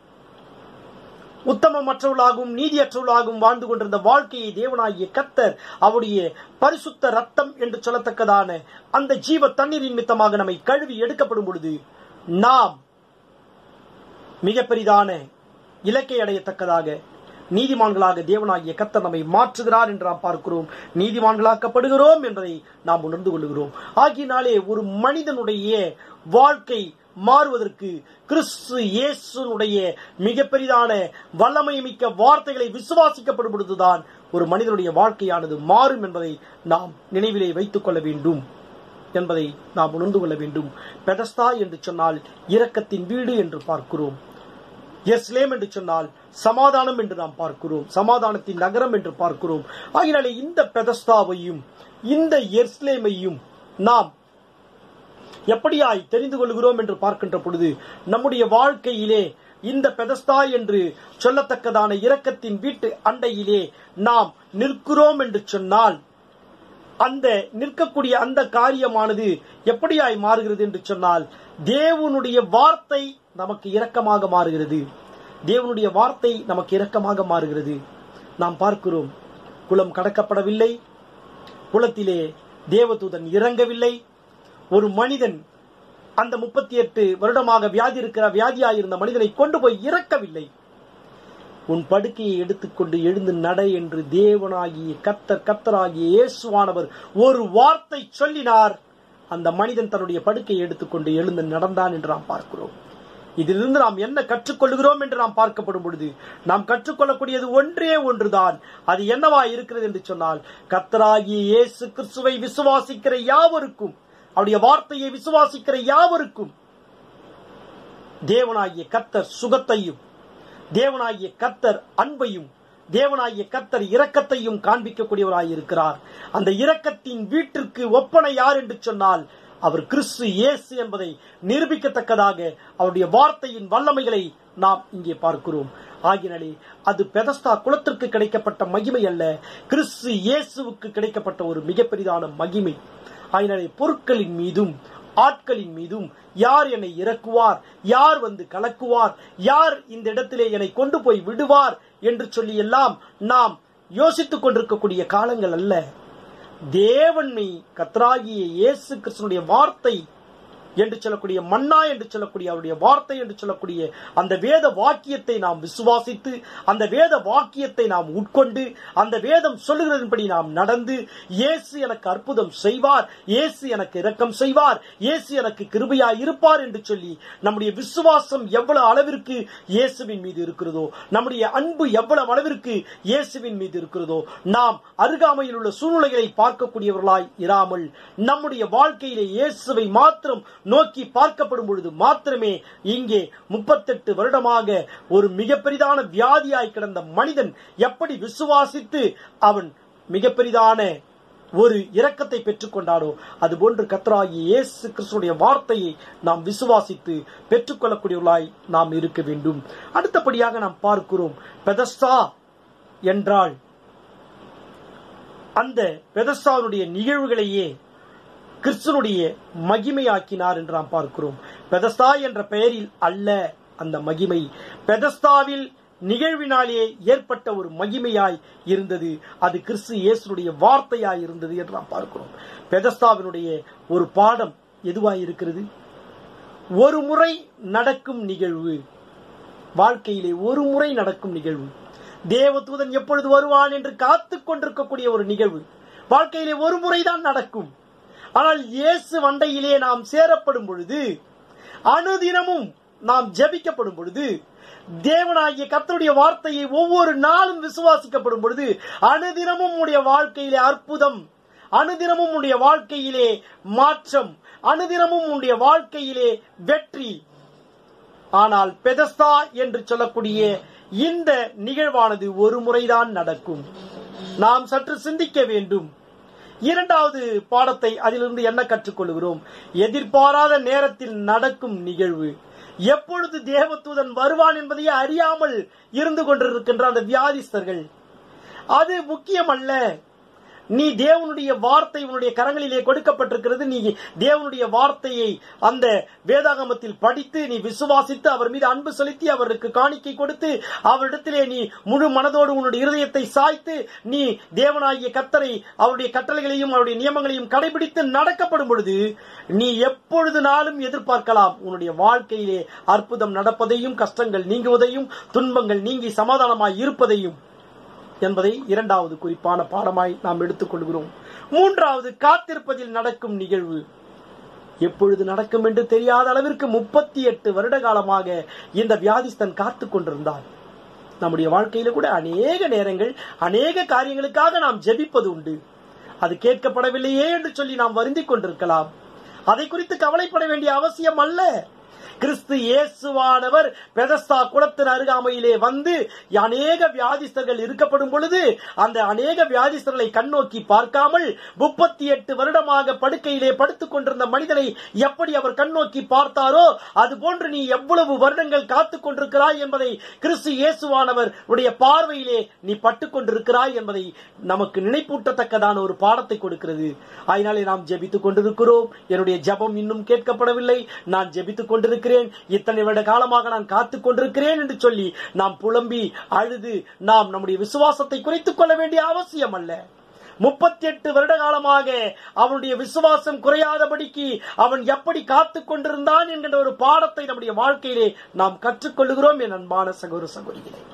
உத்தமமற்றவளாகவும் நீதியற்றவளாகவும் வாழ்ந்து கொண்டிருந்த வாழ்க்கையை தேவனாகிய கத்தர் அவருடைய பரிசுத்த ரத்தம் என்று சொல்லத்தக்கதான அந்த ஜீவ தண்ணீரின் மித்தமாக நம்மை கழுவி எடுக்கப்படும் பொழுது நாம் மிக பெரிதான இலக்கை அடையத்தக்கதாக நீதிமான்களாக தேவனாகிய கத்தர் நம்மை மாற்றுகிறார் என்று நாம் பார்க்கிறோம் நீதிமான்களாக்கப்படுகிறோம் என்பதை நாம் உணர்ந்து கொள்கிறோம் ஆகினாலே ஒரு மனிதனுடைய வாழ்க்கை மாறுவதற்கு கிறிஸ்து இயேசுனுடைய மிக பெரிதான வல்லமை மிக்க வார்த்தைகளை விசுவாசிக்கப்படும் பொழுதுதான் ஒரு மனிதனுடைய வாழ்க்கையானது மாறும் என்பதை நாம் நினைவிலே வைத்துக் கொள்ள வேண்டும் என்பதை நாம் உணர்ந்து கொள்ள வேண்டும் பெதஸ்தா என்று சொன்னால் இரக்கத்தின் வீடு என்று பார்க்கிறோம் எஸ்லேம் என்று சொன்னால் சமாதானம் என்று நாம் பார்க்கிறோம் சமாதானத்தின் நகரம் என்று பார்க்கிறோம் ஆகினாலே இந்த பெதஸ்தாவையும் இந்த எர்ஸ்லேமையும் நாம் எப்படியாய் தெரிந்து கொள்கிறோம் என்று பார்க்கின்ற பொழுது நம்முடைய வாழ்க்கையிலே இந்த பெதஸ்தா என்று சொல்லத்தக்கதான இரக்கத்தின் வீட்டு அண்டையிலே நாம் நிற்கிறோம் என்று சொன்னால் அந்த நிற்கக்கூடிய அந்த காரியமானது எப்படியாய் மாறுகிறது என்று சொன்னால் தேவனுடைய வார்த்தை நமக்கு இரக்கமாக மாறுகிறது தேவனுடைய வார்த்தை நமக்கு இரக்கமாக மாறுகிறது நாம் பார்க்கிறோம் குளம் கடக்கப்படவில்லை குளத்திலே தேவதூதன் இறங்கவில்லை ஒரு மனிதன் அந்த முப்பத்தி எட்டு வருடமாக வியாதி இருக்கிற வியாதியாயிருந்த மனிதனை கொண்டு போய் இறக்கவில்லை உன் படுக்கையை எடுத்துக்கொண்டு எழுந்து நட என்று தேவனாகிய கத்தர் கத்தராகிய இயேசுவானவர் ஒரு வார்த்தை சொல்லினார் அந்த மனிதன் தன்னுடைய படுக்கையை எடுத்துக்கொண்டு எழுந்து நடந்தான் என்று நாம் பார்க்கிறோம் இதிலிருந்து நாம் என்ன கற்றுக்கொள்கிறோம் என்று நாம் பார்க்கப்படும் பொழுது நாம் கற்றுக்கொள்ளக்கூடியது ஒன்றே ஒன்றுதான் அது என்னவா இருக்கிறது என்று சொன்னால் கத்தராகிய இயேசு கிறிஸ்துவை விசுவாசிக்கிற யாவருக்கும் அவருடைய வார்த்தையை விசுவாசிக்கிற யாவருக்கும் தேவனாகிய கத்தர் சுகத்தையும் தேவனாகிய கத்தர் அன்பையும் தேவனாகிய கத்தர் இரக்கத்தையும் காண்பிக்கக்கூடியவராய் இருக்கிறார் அந்த இரக்கத்தின் வீட்டிற்கு ஒப்பனை யார் என்று சொன்னால் அவர் கிறிஸ்து இயேசு என்பதை நிரூபிக்கத்தக்கதாக அவருடைய வார்த்தையின் வல்லமைகளை நாம் இங்கே பார்க்கிறோம் ஆகினாலே அது பெதஸ்தா குலத்திற்கு கிடைக்கப்பட்ட மகிமை அல்ல கிறிஸ்து இயேசுவுக்கு கிடைக்கப்பட்ட ஒரு மிகப்பெரிதான மகிமை ஆகினாலே பொருட்களின் மீதும் ஆட்களின் மீதும் யார் என்னை இறக்குவார் யார் வந்து கலக்குவார் யார் இந்த இடத்திலே என்னை கொண்டு போய் விடுவார் என்று சொல்லி எல்லாம் நாம் யோசித்துக் கொண்டிருக்கக்கூடிய காலங்கள் அல்ல தேவனை கத்ராகிய இயேசு கிறிஸ்துனுடைய வார்த்தை என்று சொல்லக்கூடிய மன்னா என்று சொல்லக்கூடிய அவருடைய வார்த்தை என்று சொல்லக்கூடிய அந்த வேத வாக்கியத்தை நாம் விசுவாசித்து அந்த வேத வாக்கியத்தை நாம் உட்கொண்டு அந்த வேதம் சொல்லுகிறதன்படி நாம் நடந்து இயேசு எனக்கு அற்புதம் செய்வார் இயேசு எனக்கு இரக்கம் செய்வார் இயேசு எனக்கு கிருபையாய் இருப்பார் என்று சொல்லி நம்முடைய விசுவாசம் எவ்வளவு அளவிற்கு இயேசுவின் மீது இருக்கிறதோ நம்முடைய அன்பு எவ்வளவு அளவிற்கு இயேசுவின் மீது இருக்கிறதோ நாம் அருகாமையில் உள்ள சூழ்நிலைகளை பார்க்கக்கூடியவர்களாய் இராமல் நம்முடைய வாழ்க்கையிலே இயேசுவை மாத்திரம் நோக்கி பார்க்கப்படும் பொழுது மாத்திரமே இங்கே முப்பத்தெட்டு வருடமாக ஒரு மிக பெரிதான வியாதியாய் கிடந்த மனிதன் எப்படி விசுவாசித்து அவன் மிக பெரிதான ஒரு இரக்கத்தை பெற்றுக்கொண்டாரோ அதுபோன்று கத்தராகிய இயேசு கிறிஸ்துடைய வார்த்தையை நாம் விசுவாசித்து பெற்றுக்கொள்ளக்கூடியவர்களாய் நாம் இருக்க வேண்டும் அடுத்தபடியாக நாம் பார்க்கிறோம் பெதஸ்தா என்றால் அந்த பெதஸ்தாவுடைய நிகழ்வுகளையே கிறிஸ்துனுடைய மகிமையாக்கினார் என்று நாம் பார்க்கிறோம் பெதஸ்தா என்ற பெயரில் அல்ல அந்த மகிமை பெதஸ்தாவில் நிகழ்வினாலே ஏற்பட்ட ஒரு மகிமையாய் இருந்தது அது கிறிஸ்து இயேசுடைய வார்த்தையாய் இருந்தது என்று நாம் பார்க்கிறோம் பெதஸ்தாவினுடைய ஒரு பாடம் எதுவாய் இருக்கிறது ஒரு முறை நடக்கும் நிகழ்வு வாழ்க்கையிலே ஒரு முறை நடக்கும் நிகழ்வு தேவதூதன் எப்பொழுது வருவான் என்று காத்துக் கொண்டிருக்கக்கூடிய ஒரு நிகழ்வு வாழ்க்கையிலே ஒரு முறைதான் நடக்கும் ஆனால் இயேசு வண்டையிலே நாம் சேரப்படும் பொழுது அனுதினமும் நாம் ஜெபிக்கப்படும் பொழுது தேவனாகிய கர்த்தருடைய வார்த்தையை ஒவ்வொரு நாளும் விசுவாசிக்கப்படும் பொழுது அனுதினமும் உடைய வாழ்க்கையிலே அற்புதம் அனுதினமும் உடைய வாழ்க்கையிலே மாற்றம் அனுதினமும் உடைய வாழ்க்கையிலே வெற்றி ஆனால் பெதஸ்தா என்று சொல்லக்கூடிய இந்த நிகழ்வானது ஒரு முறைதான் நடக்கும் நாம் சற்று சிந்திக்க வேண்டும் இரண்டாவது பாடத்தை அதிலிருந்து என்ன கற்றுக்கொள்கிறோம் எதிர்பாராத நேரத்தில் நடக்கும் நிகழ்வு எப்பொழுது தேவதூதன் வருவான் என்பதையே அறியாமல் இருந்து கொண்டிருக்கின்ற அந்த வியாதிஸ்தர்கள் அது முக்கியமல்ல நீ தேவனுடைய வார்த்தை உன்னுடைய கரங்களிலே கொடுக்கப்பட்டிருக்கிறது நீ தேவனுடைய வார்த்தையை அந்த வேதாகமத்தில் படித்து நீ விசுவாசித்து அவர் மீது அன்பு செலுத்தி அவருக்கு காணிக்கை கொடுத்து அவரிடத்திலே நீ முழு மனதோடு உன்னுடைய இருதயத்தை சாய்த்து நீ தேவனாகிய கத்தரை அவருடைய கட்டளைகளையும் அவருடைய நியமங்களையும் கடைபிடித்து நடக்கப்படும் பொழுது நீ எப்பொழுது நாளும் எதிர்பார்க்கலாம் உன்னுடைய வாழ்க்கையிலே அற்புதம் நடப்பதையும் கஷ்டங்கள் நீங்குவதையும் துன்பங்கள் நீங்கி சமாதானமாய் இருப்பதையும் என்பதை இரண்டாவது குறிப்பான பாடமாய் நாம் எடுத்துக்கொள்கிறோம் மூன்றாவது காத்திருப்பதில் நடக்கும் நிகழ்வு எப்பொழுது நடக்கும் என்று தெரியாத அளவிற்கு முப்பத்தி எட்டு வருட காலமாக இந்த வியாதிஸ்தன் காத்து கொண்டிருந்தான் நம்முடைய வாழ்க்கையில கூட அநேக நேரங்கள் அநேக காரியங்களுக்காக நாம் ஜெபிப்பது உண்டு அது கேட்கப்படவில்லையே என்று சொல்லி நாம் வருந்திக் கொண்டிருக்கலாம் அதை குறித்து கவலைப்பட வேண்டிய அவசியம் அல்ல கிறிஸ்து இயேசுவானவர் பெதஸ்தா குளத்தின் அருகாமையிலே வந்து அநேக வியாதிஸ்தர்கள் இருக்கப்படும் பொழுது அந்த அநேக வியாதிஸ்தர்களை கண்ணோக்கி பார்க்காமல் முப்பத்தி எட்டு வருடமாக படுக்கையிலே படுத்துக் கொண்டிருந்த மனிதனை எப்படி அவர் கண்ணோக்கி பார்த்தாரோ அது போன்று நீ எவ்வளவு வருடங்கள் காத்துக் கொண்டிருக்கிறாய் என்பதை கிறிஸ்து இயேசுவானவர் உடைய பார்வையிலே நீ பட்டுக் கொண்டிருக்கிறாய் என்பதை நமக்கு நினைப்பூட்டத்தக்கதான ஒரு பாடத்தை கொடுக்கிறது அதனாலே நாம் ஜெபித்துக் கொண்டிருக்கிறோம் என்னுடைய ஜெபம் இன்னும் கேட்கப்படவில்லை நான் ஜெபித்துக் கொண்டிருக்கிறேன் இத்தனை வருட காலமாக நான் காத்துக் கொண்டிருக்கிறேன் என்று சொல்லி நாம் புலம்பி அழுது நாம் நம்முடைய விசுவாசத்தை குறைத்துக் கொள்ள வேண்டிய அவசியம் அல்ல முப்பத்தி எட்டு வருட காலமாக அவனுடைய விசுவாசம் குறையாதபடிக்கு அவன் எப்படி காத்துக் கொண்டிருந்தான் என்கின்ற ஒரு பாடத்தை நம்முடைய வாழ்க்கையிலே நாம் கற்றுக்கொள்கிறோம் என் அன்பான சகோதர சகோதரிகளே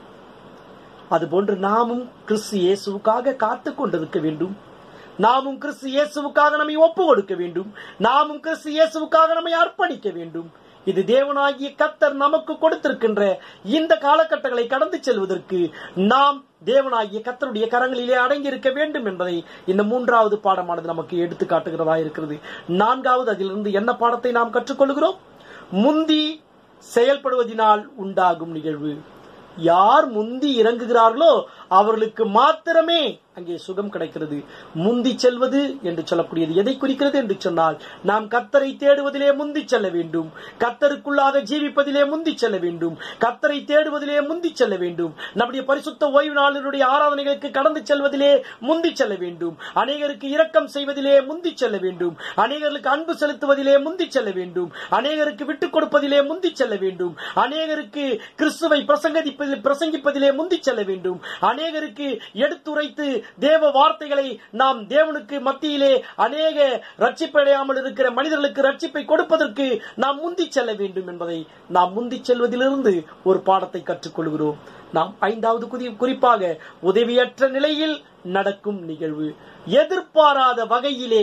அதுபோன்று நாமும் கிறிஸ்து இயேசுவுக்காக காத்துக் கொண்டிருக்க வேண்டும் நாமும் கிறிஸ்து இயேசுவுக்காக நம்மை ஒப்பு கொடுக்க வேண்டும் நாமும் கிறிஸ்து இயேசுவுக்காக நம்மை அர்ப்பணிக்க வேண்டும் இது தேவனாகிய கத்தர் நமக்கு கொடுத்திருக்கின்ற இந்த காலகட்டங்களை கடந்து செல்வதற்கு நாம் தேவனாகிய கத்தருடைய கரங்களிலே அடங்கி இருக்க வேண்டும் என்பதை இந்த மூன்றாவது பாடமானது நமக்கு எடுத்து காட்டுகிறதா இருக்கிறது நான்காவது அதிலிருந்து என்ன பாடத்தை நாம் கற்றுக்கொள்கிறோம் முந்தி செயல்படுவதினால் உண்டாகும் நிகழ்வு யார் முந்தி இறங்குகிறார்களோ அவர்களுக்கு மாத்திரமே அங்கே சுகம் கிடைக்கிறது முந்தி செல்வது என்று சொல்லக்கூடியது எதை குறிக்கிறது என்று சொன்னால் நாம் கத்தரை தேடுவதிலே முந்தி செல்ல வேண்டும் கத்தருக்குள்ளாக ஜீவிப்பதிலே முந்தி செல்ல வேண்டும் கத்தரை தேடுவதிலே முந்தி செல்ல வேண்டும் நம்முடைய பரிசுத்த ஓய்வு நாளினுடைய ஆராதனைகளுக்கு கடந்து செல்வதிலே முந்தி செல்ல வேண்டும் அநேகருக்கு இரக்கம் செய்வதிலே முந்தி செல்ல வேண்டும் அநேகருக்கு அன்பு செலுத்துவதிலே முந்தி செல்ல வேண்டும் அநேகருக்கு விட்டுக் கொடுப்பதிலே முந்தி செல்ல வேண்டும் அநேகருக்கு கிறிஸ்துவை பிரசங்கதிப்பதில் பிரசங்கிப்பதிலே முந்தி செல்ல வேண்டும் அநேகருக்கு எடுத்துரைத்து தேவ வார்த்தைகளை நாம் தேவனுக்கு மத்தியிலே அநேக ரட்சிப்படையாமல் இருக்கிற மனிதர்களுக்கு ரட்சிப்பை கொடுப்பதற்கு நாம் முந்தி செல்ல வேண்டும் என்பதை நாம் முந்தி செல்வதிலிருந்து ஒரு பாடத்தை கற்றுக்கொள்கிறோம் நாம் ஐந்தாவது குறி- குறிப்பாக உதவியற்ற நிலையில் நடக்கும் நிகழ்வு எதிர்பாராத வகையிலே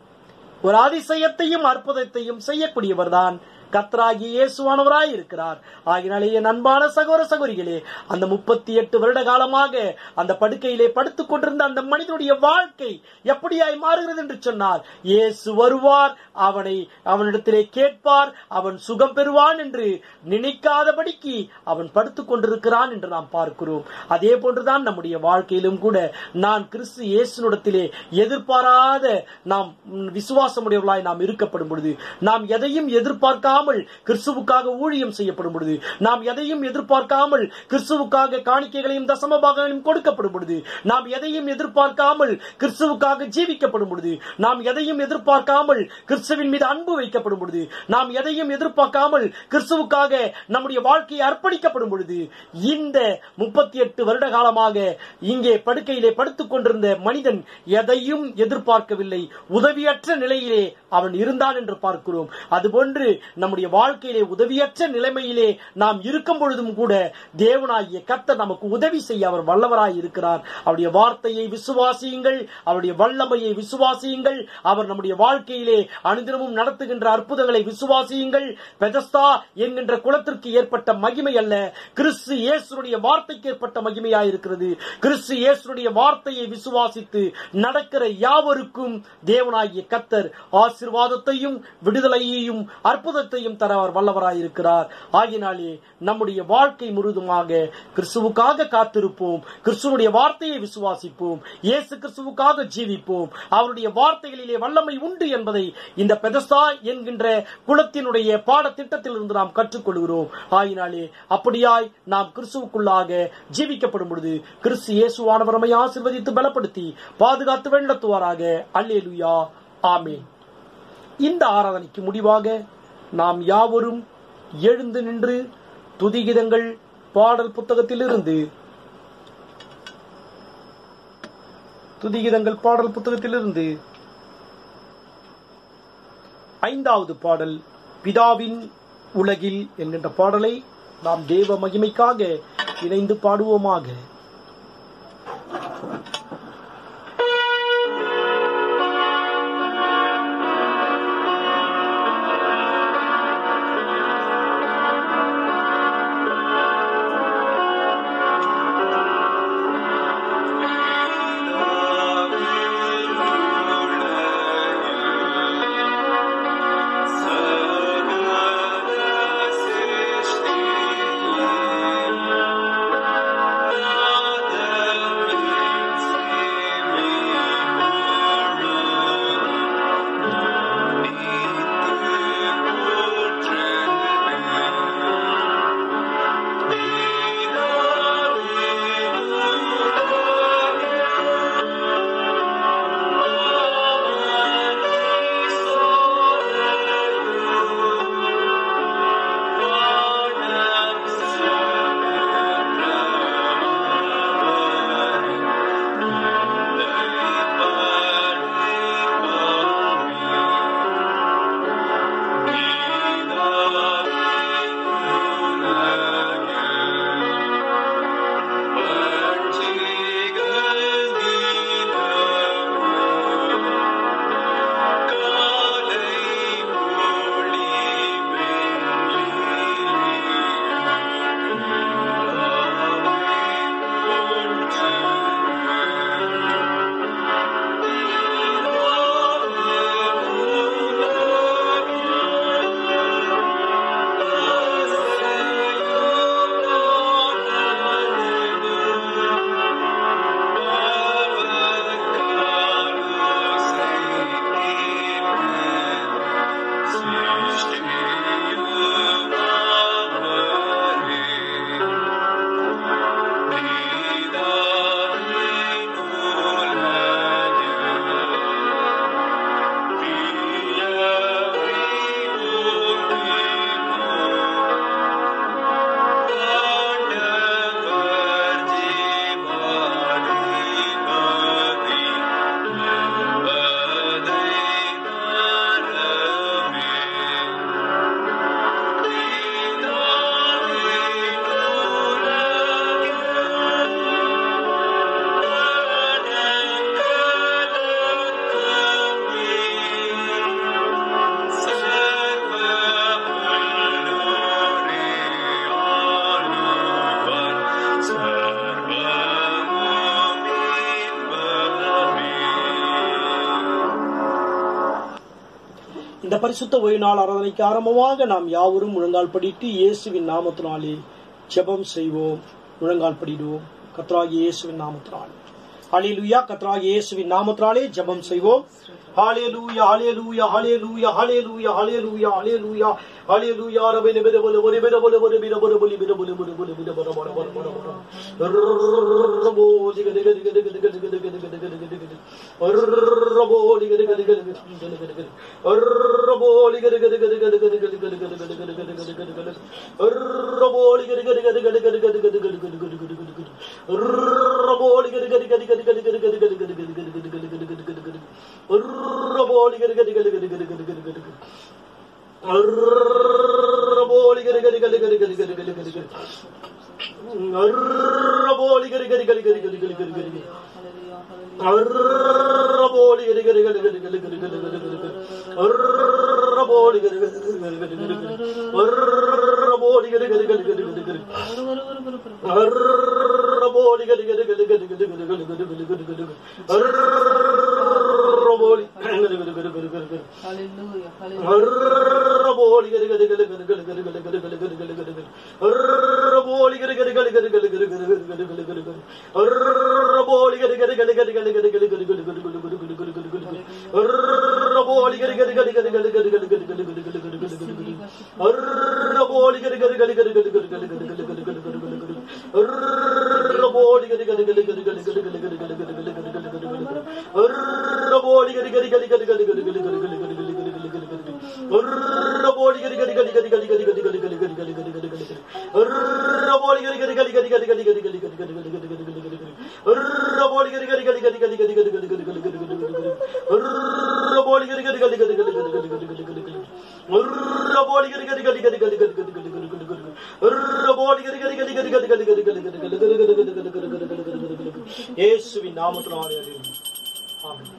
ஒரு அதிசயத்தையும் அற்புதத்தையும் செய்யக்கூடியவர்தான் கத்ராகி இயேசுவானவராய் இருக்கிறார் ஆகினாலே என் அன்பான சகோதர சகோதரிகளே அந்த முப்பத்தி எட்டு வருட காலமாக அந்த படுக்கையிலே படுத்துக் கொண்டிருந்த அந்த மனிதனுடைய வாழ்க்கை எப்படியாய் மாறுகிறது என்று சொன்னால் இயேசு வருவார் அவனை அவனிடத்திலே கேட்பார் அவன் சுகம் பெறுவான் என்று நினைக்காதபடிக்கு அவன் படுத்துக் கொண்டிருக்கிறான் என்று நாம் பார்க்கிறோம் அதே போன்றுதான் நம்முடைய வாழ்க்கையிலும் கூட நான் கிறிஸ்து இயேசுனிடத்திலே எதிர்பாராத நாம் ம், விசுவாசமுடையவர்களாய் நாம் இருக்கப்படும் பொழுது நாம் எதையும் எதிர்பார்க்காமல் கிறிஸ்துவுக்காக ஊழியம் செய்யப்படும் பொழுது நாம் எதையும் எதிர்பார்க்காமல் கிறிஸ்துவுக்காக காணிக்கைகளையும் தசம பாகங்களையும் கொடுக்கப்படும் பொழுது நாம் எதையும் எதிர்பார்க்காமல் கிறிஸ்துவுக்காக ஜீவிக்கப்படும் பொழுது நாம் எதையும் எதிர்பார்க்காமல் கிறிஸ்துவின் மீது அன்பு வைக்கப்படும் பொழுது நாம் எதையும் எதிர்பார்க்காமல் கிறிஸ்துவுக்காக நம்முடைய வாழ்க்கையை அர்ப்பணிக்கப்படும் பொழுது இந்த முப்பத்தி எட்டு வருட காலமாக இங்கே படுக்கையிலே படுத்துக் கொண்டிருந்த மனிதன் எதையும் எதிர்பார்க்கவில்லை உதவியற்ற நிலையிலே அவன் இருந்தான் என்று பார்க்கிறோம் அதுபோன்று நம்முடைய வாழ்க்கையிலே உதவியற்ற நிலைமையிலே நாம் இருக்கும் பொழுதும் கூட தேவனாகிய கர்த்தர் நமக்கு உதவி செய்ய அவர் வல்லவராய் இருக்கிறார் அவருடைய வார்த்தையை விசுவாசியுங்கள் அவருடைய வல்லமையை விசுவாசியுங்கள் அவர் நம்முடைய வாழ்க்கையிலே அனுதினமும் நடத்துகின்ற அற்புதங்களை விசுவாசியுங்கள் பெதஸ்தா என்கின்ற குலத்திற்கு ஏற்பட்ட மகிமை அல்ல கிறிஸ்து இயேசுடைய வார்த்தைக்கு ஏற்பட்ட மகிமையாயிருக்கிறது கிறிஸ்து இயேசுடைய வார்த்தையை விசுவாசித்து நடக்கிற யாவருக்கும் தேவனாகிய கத்தர் ஆசீர்வாதத்தையும் விடுதலையையும் அற்புதத்தையும் தர அவர் வல்லவராயிருக்கிறார் ஆகினாலே நம்முடைய வாழ்க்கை முழுதுமாக கிறிஸ்துவுக்காக காத்திருப்போம் கிறிஸ்துவனுடைய வார்த்தையை விசுவாசிப்போம் இயேசு கிறிஸ்துவுக்காக ஜீவிப்போம் அவருடைய வார்த்தைகளிலே வல்லமை உண்டு என்பதை இந்த பெதஸ்தா என்கின்ற குலத்தினுடைய பாடத்திட்டத்தில் இருந்து நாம் கற்றுக்கொள்கிறோம் ஆயினாலே அப்படியாய் நாம் கிறிஸ்துவுக்குள்ளாக ஜீவிக்கப்படும் பொழுது கிறிஸ்து இயேசுவானவர் நம்மை ஆசீர்வதித்து பலப்படுத்தி பாதுகாத்து வெள்ளத்துவாராக அல்லேலுயா ஆமென் இந்த ஆராதனைக்கு முடிவாக நாம் யாவரும் எழுந்து நின்று துதிகிதங்கள் பாடல் புத்தகத்திலிருந்து துதிகிதங்கள் பாடல் புத்தகத்திலிருந்து ஐந்தாவது பாடல் பிதாவின் உலகில் என்கின்ற பாடலை நாம் தேவ மகிமைக்காக இணைந்து பாடுவோமாக சகல சிருஷ்டியிலே பரிசுத்த ஓய்வு நாள் ஆராதனைக்கு ஆரம்பமாக நாம் யாவரும் முழங்கால் படிட்டு இயேசுவின் நாமத்தினாலே ஜெபம் செய்வோம் முழங்கால் படிடுவோம் கத்ராகி இயேசுவின் நாமத்தினாலே ஹalleluya கத்ராகி இயேசுவின் நாமத்தினாலே ஜெபம் செய்வோம் ஹalleluya ஹalleluya ஹalleluya ஹalleluya ஹalleluya ஹalleluya ஹalleluya ரபே நபே பல பல பல பல பல பல பல பல பல பல பல பல பல பல பல பல பல ரபோ திக திக திக திக திக திக திக திக திக திக திக திக ரபோ திக திக திக திக திக திக திக ரபோ திக திக திக திக திக திக திக திக திக திக திக திக திக திக ரபோ திக திக திக திக திக திக திக திக திக திக திக திக திக ரபோ திக திக திக திக திக திக திக திக திக திக திக திக திக திக திக திக திக ரபோ திக திக திக திக திக திக திக திக திக அர்ரபோலி கரி கரி கரி கரி கரி கரி கரி கரி கரி அர்ரபோலி கரி கரி கரி கரி கரி கரி கரி கரி அர்ரபோலி கரி கரி கரி கரி கரி கரி கரி கரி கரி கரி அர்ரபோலி கரி கரி கரி கரி கரி கரி கரி அர்ரபோலி கரி கரி கரி கரி கரி கரி அர்ரபோலி கரி கரி கரி கரி கரி கரி கரி கரி கரி கரி கரி கரி அர்ரபோலி கரி கரி கரி கரி கரி கரி கரி Hallelujah, hallelujah. அர்ரபோலி கரி கரி கரி கரி கரி கரி கரி கரி கரி கரி கரி கரி கரி அர்ரபோலி கரி கரி கரி கரி கரி கரி கரி கரி கரி கரி கரி கரி அர்ரபோலி கரி கரி கரி கரி கரி கரி கரி கரி கரி கரி கரி கரி கரி கரி கரி கரி கரி கரி அர்ரபோலி கரி கரி கரி கரி கரி கரி கரி கரி கரி கரி கரி கரி கரி கரி கரி கரி அர்ரபோலி கரி கரி கரி கரி கரி கரி கரி கரி கரி கரி கரி கரி கரி கரி அர்ரபோலி கரி கரி கரி கரி கரி கரி கரி கரி கரி கரி கரி கரி கரி கரி அர்ரபோலி கரி கரி கரி கரி கரி கரி கரி கரி கரி கரி கரி கரி கரி அர்ரபோலி கரி கரி கரி கரி கரி கரி கரி கரி கரி கரி கரி கரி கரி கரி அர்ரபோலி கரி கரி கரி கரி கரி கரி கரி கரி கரி கரி கரி கரி கரி கரி கரி அர்ரபோலி கரி கரி கரி கரி கரி கரி கரி கரி கரி கரி கரி கரி கரி கரி அர்ரபோலி கரி கரி கரி கரி கரி கரி கரி கரி கரி கரி கரி அர்ரபோலி கரி கரி கரி கரி கரி கரி கரி கரி கரி கரி கரி அர்ரபோலி கரி கரி கரி கரி கரி கரி கரி கரி கரி கரி கரி கரி கரி கரி கரி கரி இயேசுவின் நாமத்தினாலே ஆமென்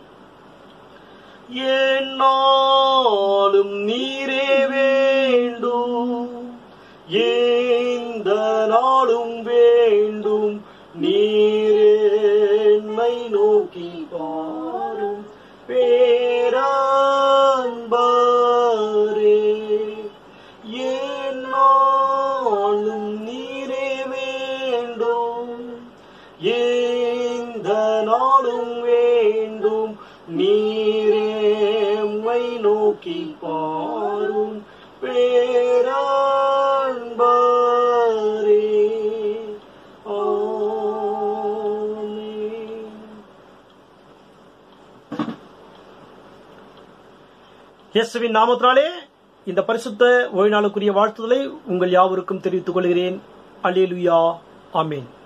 என்னாலும் நீரே வேண்டும் எந்த நாளும் வேண்டும் நீரே என்னை நோக்கி பாரும் பேரன்பரே என்னாலும் நீரே வேண்டும் எந்த நாளும் வேண்டும் நீரே எம்மை நோக்கி பாரும் பேரன்பரே ஆமென். இயேசுவின் நாமத்தினாலே இந்த பரிசுத்த ஓய்வு நாளுக்குரிய வாழ்த்துதலை உங்கள் யாவருக்கும் தெரிவித்துக் கொள்கிறேன் அல்லேலுயா ஆமென்